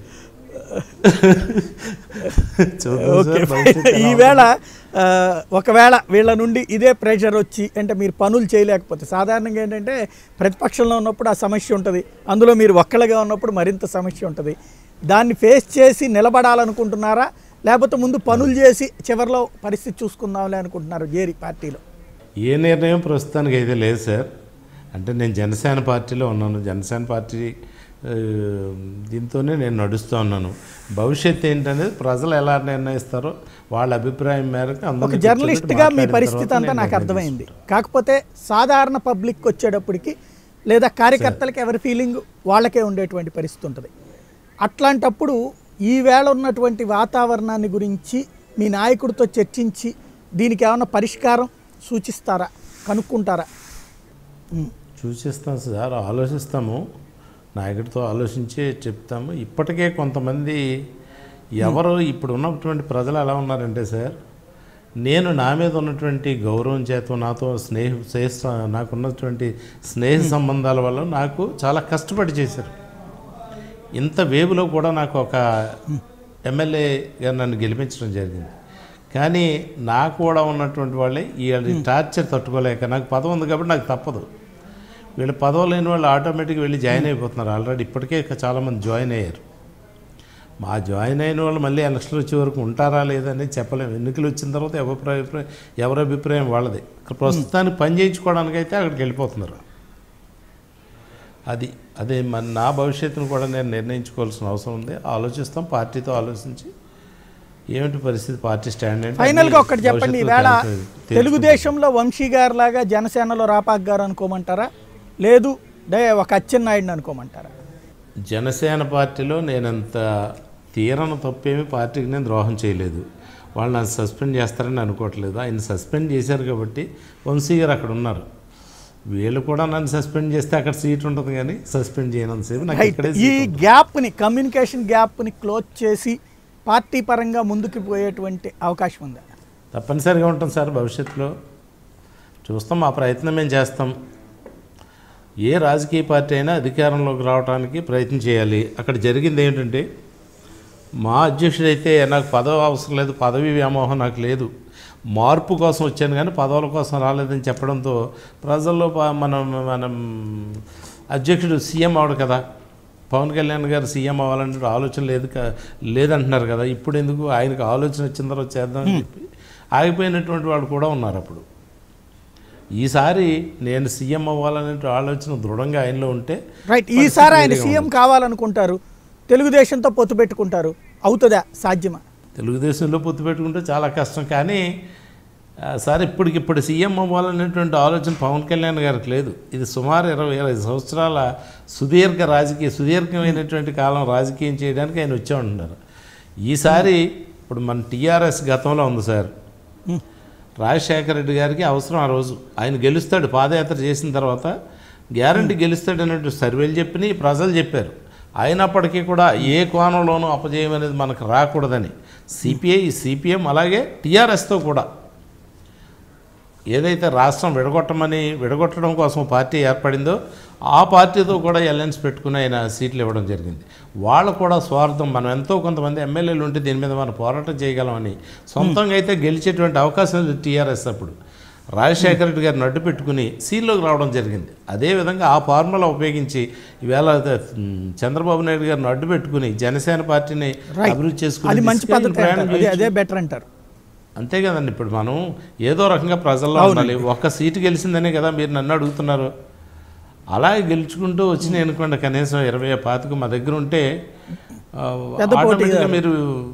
Speaker 2: చూద్దాం
Speaker 1: ఓకే
Speaker 2: సార్, భవిష్యత్తు ఎలా
Speaker 1: ఈవేళ ఆ, ఒకవేళ వీళ్ళ నుండి ఇదే ప్రెషర్ వచ్చి అంటే మీరు పనులు చేయలేకపోతే సాధారణంగా ఏంటంటే ప్రతిపక్షంలో ఉన్నప్పుడు ఆ సమస్య ఉంటుంది అందులో మీరు ఒక్కళ్ళగా ఉన్నప్పుడు మరింత సమస్య ఉంటుంది దాన్ని ఫేస్ చేసి నిలబడాలనుకుంటున్నారా లేకపోతే ముందు పనులు చేసి చివరిలో పరిస్థితి చూసుకుందాంలే అనుకుంటున్నారు జేరి పార్టీలో
Speaker 2: ఏ నిర్ణయం ప్రస్తుతానికి అయితే లేదు సార్ అంటే నేను జనసేన పార్టీలో ఉన్నాను జనసేన పార్టీ ఆ, దీంతోనే నేను నడుస్తూ ఉన్నాను భవిష్యత్తు ఏంటనేది ప్రజలు ఎలా నిర్ణయిస్తారో వాళ్ళ అభిప్రాయం మేరకు అందరినీ
Speaker 1: ఒక
Speaker 2: కూర్చోబెట్టి
Speaker 1: జర్నలిస్ట్గా మీ
Speaker 2: మాట్లాడిన
Speaker 1: పరిస్థితి
Speaker 2: తర్వాత
Speaker 1: అంతా
Speaker 2: నేను
Speaker 1: నాకు
Speaker 2: నిర్ణయం
Speaker 1: అర్థమైంది కాకపోతే సాధారణ పబ్లిక్ వచ్చేటప్పటికి లేదా కార్యకర్తలకి ఎవరి ఫీలింగ్ వాళ్ళకే ఉండేటువంటి పరిస్థితి ఉంటుంది అట్లాంటప్పుడు ఈ వేళ ఉన్నటువంటి వాతావరణాన్ని గురించి మీ నాయకుడితో చర్చించి దీనికి ఏమైనా పరిష్కారం సూచిస్తారా కనుక్కుంటారా ఉమ్.
Speaker 2: చూసిస్తాం సార్ ఆలోచిస్తాము నాయకుడితో ఆలోచించే చెప్తాము ఇప్పటికే కొంతమంది ఎవరు ఇప్పుడు ఉన్నటువంటి ప్రజలు ఎలా ఉన్నారంటే సార్ నేను నా మీద ఉన్నటువంటి గౌరవం చేత నాతో స్నేహ స్నేహ నాకున్నటువంటి స్నేహ సంబంధాల వల్ల నాకు చాలా కష్టపడి చేశారు ఇంత వేవ్లో కూడా నాకు ఒక ఎమ్మెల్యేగా నన్ను గెలిపించడం జరిగింది కానీ నాకు కూడా ఉన్నటువంటి వాళ్ళే ఈ టార్చర్ తట్టుకోలేక నాకు పదవి ఉంది కాబట్టి నాకు తప్పదు వీళ్ళు పదవి లేని వాళ్ళు ఆటోమేటిక్గా వెళ్ళి జాయిన్ అయిపోతున్నారు ఆల్రెడీ ఇప్పటికే చాలామంది జాయిన్ అయ్యారు మా జాయిన్ అయిన వాళ్ళు మళ్ళీ ఎలక్షన్లు వచ్చే వరకు ఉంటారా లేదని చెప్పలేము ఎన్నికలు వచ్చిన తర్వాత ఎవరి అభిప్రాయం ఎవరి అభిప్రాయం వాళ్ళది ఇక్కడ ప్రస్తుతానికి పని చేయించుకోవడానికి అయితే అక్కడికి వెళ్ళిపోతున్నారు అది అదే మన నా భవిష్యత్తును కూడా నేను నిర్ణయించుకోవాల్సిన అవసరం ఉంది ఆలోచిస్తాం పార్టీతో ఆలోచించి ఏమిటి పరిస్థితి పార్టీ స్టాండ్ ఏంటి
Speaker 1: ఫైనల్ గా
Speaker 2: అది
Speaker 1: ఒక్కటి చెప్పండి
Speaker 2: భవిష్యత్తులో
Speaker 1: ఈవేళ
Speaker 2: తెలుసుకుంటాం.
Speaker 1: తెలుగుదేశంలో వంశీ గారు లాగా జనసేనలో రాపాక్ గారు అనుకోమంటారా లేదు డే ఒక అచ్చెన్నాయుడిని అనుకోమంటారా
Speaker 2: జనసేన పార్టీలో నేనంత తీరన తప్పేమి పార్టీకి నేను ద్రోహం చేయలేదు వాళ్ళు నన్ను సస్పెండ్ చేస్తారని అనుకోవట్లేదు ఆయన సస్పెండ్ చేశారు కాబట్టి వంశీ గారు అక్కడ ఉన్నారు వీళ్ళు కూడా నన్ను సస్పెండ్ చేస్తే అక్కడ సీట్ ఉంటుంది కానీ సస్పెండ్ చేయనంతసేపు నాకు
Speaker 1: రైట్
Speaker 2: ఇక్కడే
Speaker 1: ఈ
Speaker 2: సీట్ ఉంటుంది.
Speaker 1: గ్యాప్ని కమ్యూనికేషన్ గ్యాప్ని క్లోజ్ చేసి పార్టీ పరంగా ముందుకు పోయేటువంటి అవకాశం ఉందా
Speaker 2: తప్పనిసరిగా ఉంటుంది సార్ భవిష్యత్తులో చూస్తాం మా ప్రయత్నం మేము చేస్తాం ఏ రాజకీయ పార్టీ అయినా అధికారంలోకి రావడానికి ప్రయత్నం చేయాలి అక్కడ జరిగింది ఏంటంటే మా అధ్యక్షుడైతే నాకు పదవి అవసరం లేదు పదవి వ్యామోహం నాకు లేదు మార్పు కోసం వచ్చాను కానీ పదవుల కోసం రాలేదని చెప్పడంతో ప్రజల్లో ప- మనం మనం అధ్యక్షుడు సీఎం అవడు కదా పవన్ కళ్యాణ్ గారు సీఎం అవ్వాలంటే ఆలోచన లేదు క- లేదంటున్నారు కదా ఇప్పుడు ఎందుకు ఆయనకు ఆలోచన వచ్చిన తర్వాత చేద్దామని చెప్పి ఆగిపోయినటువంటి వాళ్ళు కూడా ఉన్నారు అప్పుడు ఈసారి నేను సీఎం అవ్వాలనే ఆలోచన దృఢంగా ఆయనలో ఉంటే
Speaker 1: రైట్
Speaker 2: పరిస్థితి
Speaker 1: ఈసారి ఆయన
Speaker 2: వేరేగా
Speaker 1: సీఎం కావాలనుకుంటారు తెలుగుదేశంతో పొత్తు పెట్టుకుంటారు అవుతుందా సాధ్యమా
Speaker 2: తెలుగుదేశంలో పొత్తు పెట్టుకుంటే చాలా కష్టం కానీ ఆ, సార్ ఇప్పటికిప్పుడు సీఎం అవ్వాలనేటువంటి ఆలోచన పవన్ కళ్యాణ్ గారికి లేదు ఇది సుమారు ఇరవై ఇరవై సంవత్సరాల సుదీర్ఘ రాజకీయ సుదీర్ఘమైనటువంటి కాలం రాజకీయం చేయడానికి ఆయన వచ్చే ఉంటున్నారు ఈసారి ఇప్పుడు మన టీఆర్ఎస్ గతంలో ఉంది సార్ రాజశేఖర రెడ్డి గారికి అవసరం ఆ రోజు ఆయన గెలుస్తాడు పాదయాత్ర చేసిన తర్వాత గ్యారంటీ గెలుస్తాడు అన్నట్టు సర్వేలు చెప్పినాయి ప్రజలు చెప్పారు అయినప్పటికీ కూడా ఏ కోణంలోనూ అపజయం అనేది మనకు రాకూడదని సిపిఐ సిపిఎం అలాగే టీఆర్ఎస్తో కూడా ఏదైతే రాష్ట్రం విడగొట్టమని విడగొట్టడం కోసం పార్టీ ఏర్పడిందో ఆ పార్టీతో కూడా అలయన్స్ పెట్టుకుని ఆయన సీట్లు ఇవ్వడం జరిగింది వాళ్ళు కూడా స్వార్థం మనం ఎంతో కొంతమంది ఎమ్మెల్యేలు ఉంటే దీని మీద మనం పోరాటం చేయగలమని సొంతంగా అయితే గెలిచేటువంటి అవకాశం లేదు టీఆర్ఎస్ అప్పుడు రాజశేఖర రెడ్డి గారిని అడ్డు పెట్టుకుని సీల్లోకి రావడం జరిగింది అదేవిధంగా ఆ ఫార్ములా ఉపయోగించి ఈవేళ ఉమ్, చంద్రబాబు నాయుడు గారిని అడ్డు పెట్టుకుని జనసేన పార్టీని
Speaker 1: రైట్
Speaker 2: అభివృద్ధి చేసుకుని
Speaker 1: అది మంచి
Speaker 2: దిశగా ఈయన
Speaker 1: పద్ధతి
Speaker 2: ప్రయాణం
Speaker 1: అంటారు. అదే
Speaker 2: చేయొచ్చు.
Speaker 1: అదే బెటర్ అంటారు
Speaker 2: అంతే కదండి ఇప్పుడు మనం ఏదో రకంగా ప్రజల్లో ఉండాలి ఒక్క సీటు గెలిచిందనే కదా మీరు నన్ను అడుగుతున్నారు అలాగే గెలుచుకుంటూ వచ్చినాయి అనుకోండి కనీసం ఇరవై పాతిక మా దగ్గర ఉంటే ఆ,
Speaker 1: పెద్ద పోటీ
Speaker 2: ఆటోమేటిక్గా మీరు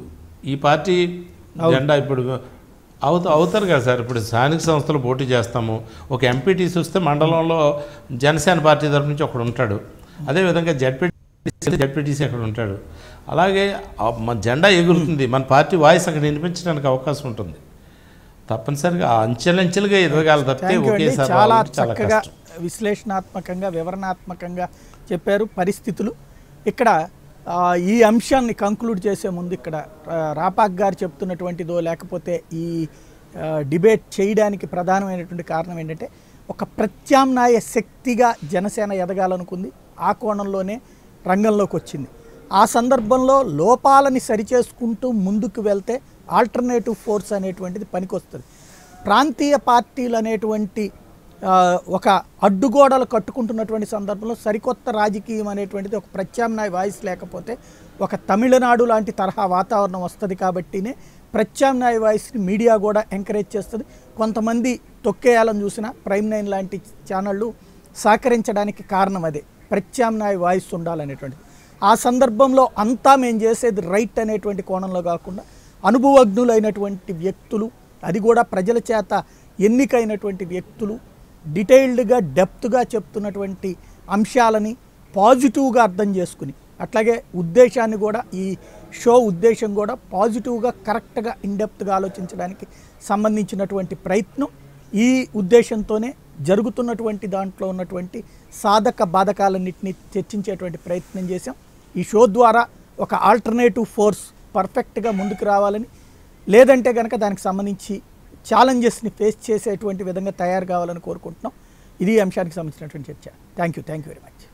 Speaker 2: ఈ పార్టీ జెండా ఇప్పుడు అవుతా అవుతారు కదా సార్ ఇప్పుడు స్థానిక సంస్థలు పోటీ చేస్తాము ఒక ఎంపీటీసీ వస్తే మండలంలో జనసేన పార్టీ తరపు నుంచి ఒకడు ఉంటాడు అదేవిధంగా జడ్పీటీ జడ్పీటీసీ అక్కడ ఉంటాడు అలాగే ఆ మన జెండా ఎగురుతుంది మన పార్టీ వాయిస్ అక్కడ వినిపించడానికి అవకాశం ఉంటుంది తప్పనిసరిగా ఆ అంచెలంచెలుగా ఎదగాలి తప్పితే
Speaker 1: థ్యాంక్ యూ అండి
Speaker 2: ఒకేసారి
Speaker 1: చాలా
Speaker 2: రావాలంటే చాలా
Speaker 1: చక్కగా
Speaker 2: కష్టం
Speaker 1: విశ్లేషణాత్మకంగా వివరణాత్మకంగా చెప్పారు పరిస్థితులు ఇక్కడ ఆ, ఈ అంశాన్ని కంక్లూడ్ చేసే ముందు ఇక్కడ ఆ, రాపాక్ గారు చెప్తున్నటువంటిదో లేకపోతే ఈ ఆ, డిబేట్ చేయడానికి ప్రధానమైనటువంటి కారణం ఏంటంటే ఒక ప్రత్యామ్నాయ శక్తిగా జనసేన ఎదగాలనుకుంది ఆ కోణంలోనే రంగంలోకి వచ్చింది ఆ సందర్భంలో లోపాలని సరిచేసుకుంటూ ముందుకు వెళ్తే ఆల్టర్నేటివ్ ఫోర్స్ అనేటువంటిది పనికొస్తుంది ప్రాంతీయ పార్టీలు అనేటువంటి ఆ, ఒక అడ్డుగోడలు కట్టుకుంటున్నటువంటి సందర్భంలో సరికొత్త రాజకీయం అనేటువంటిది ఒక ప్రత్యామ్నాయ వాయిస్ లేకపోతే ఒక తమిళనాడు లాంటి తరహా వాతావరణం వస్తుంది కాబట్టినే ప్రత్యామ్నాయ వాయిస్ని మీడియా కూడా ఎంకరేజ్ చేస్తుంది కొంతమంది తొక్కేయాలని చూసిన ప్రైమ్ నైన్ లాంటి ఛానళ్ళు సహకరించడానికి కారణం అదే ప్రత్యామ్నాయ వాయిస్ ఉండాలనేటువంటిది ఆ సందర్భంలో అంతా మేము చేసేది రైట్ అనేటువంటి కోణంలో కాకుండా అనుభవజ్ఞులైనటువంటి వ్యక్తులు అది కూడా ప్రజల చేత ఎన్నికైనటువంటి వ్యక్తులు డీటెయిల్డ్గా డెప్త్గా చెప్తున్నటువంటి అంశాలని పాజిటివ్గా అర్థం చేసుకుని అట్లాగే ఉద్దేశాన్ని కూడా ఈ షో ఉద్దేశం కూడా పాజిటివ్గా కరెక్ట్గా ఇన్డెప్త్గా ఆలోచించడానికి సంబంధించినటువంటి ప్రయత్నం ఈ ఉద్దేశంతోనే జరుగుతున్నటువంటి దాంట్లో ఉన్నటువంటి సాధక బాధకాలన్నింటినీ చర్చించేటువంటి ప్రయత్నం చేశాం ఈ షో ద్వారా ఒక ఆల్టర్నేటివ్ ఫోర్స్ పర్ఫెక్ట్గా ముందుకు రావాలని లేదంటే కనుక దానికి సంబంధించి ఛాలెంజెస్ని ఫేస్ చేసేటువంటి విధంగా తయారు కావాలని కోరుకుంటున్నాం ఇది ఈ అంశానికి సంబంధించినటువంటి చర్చ thank you thank you very much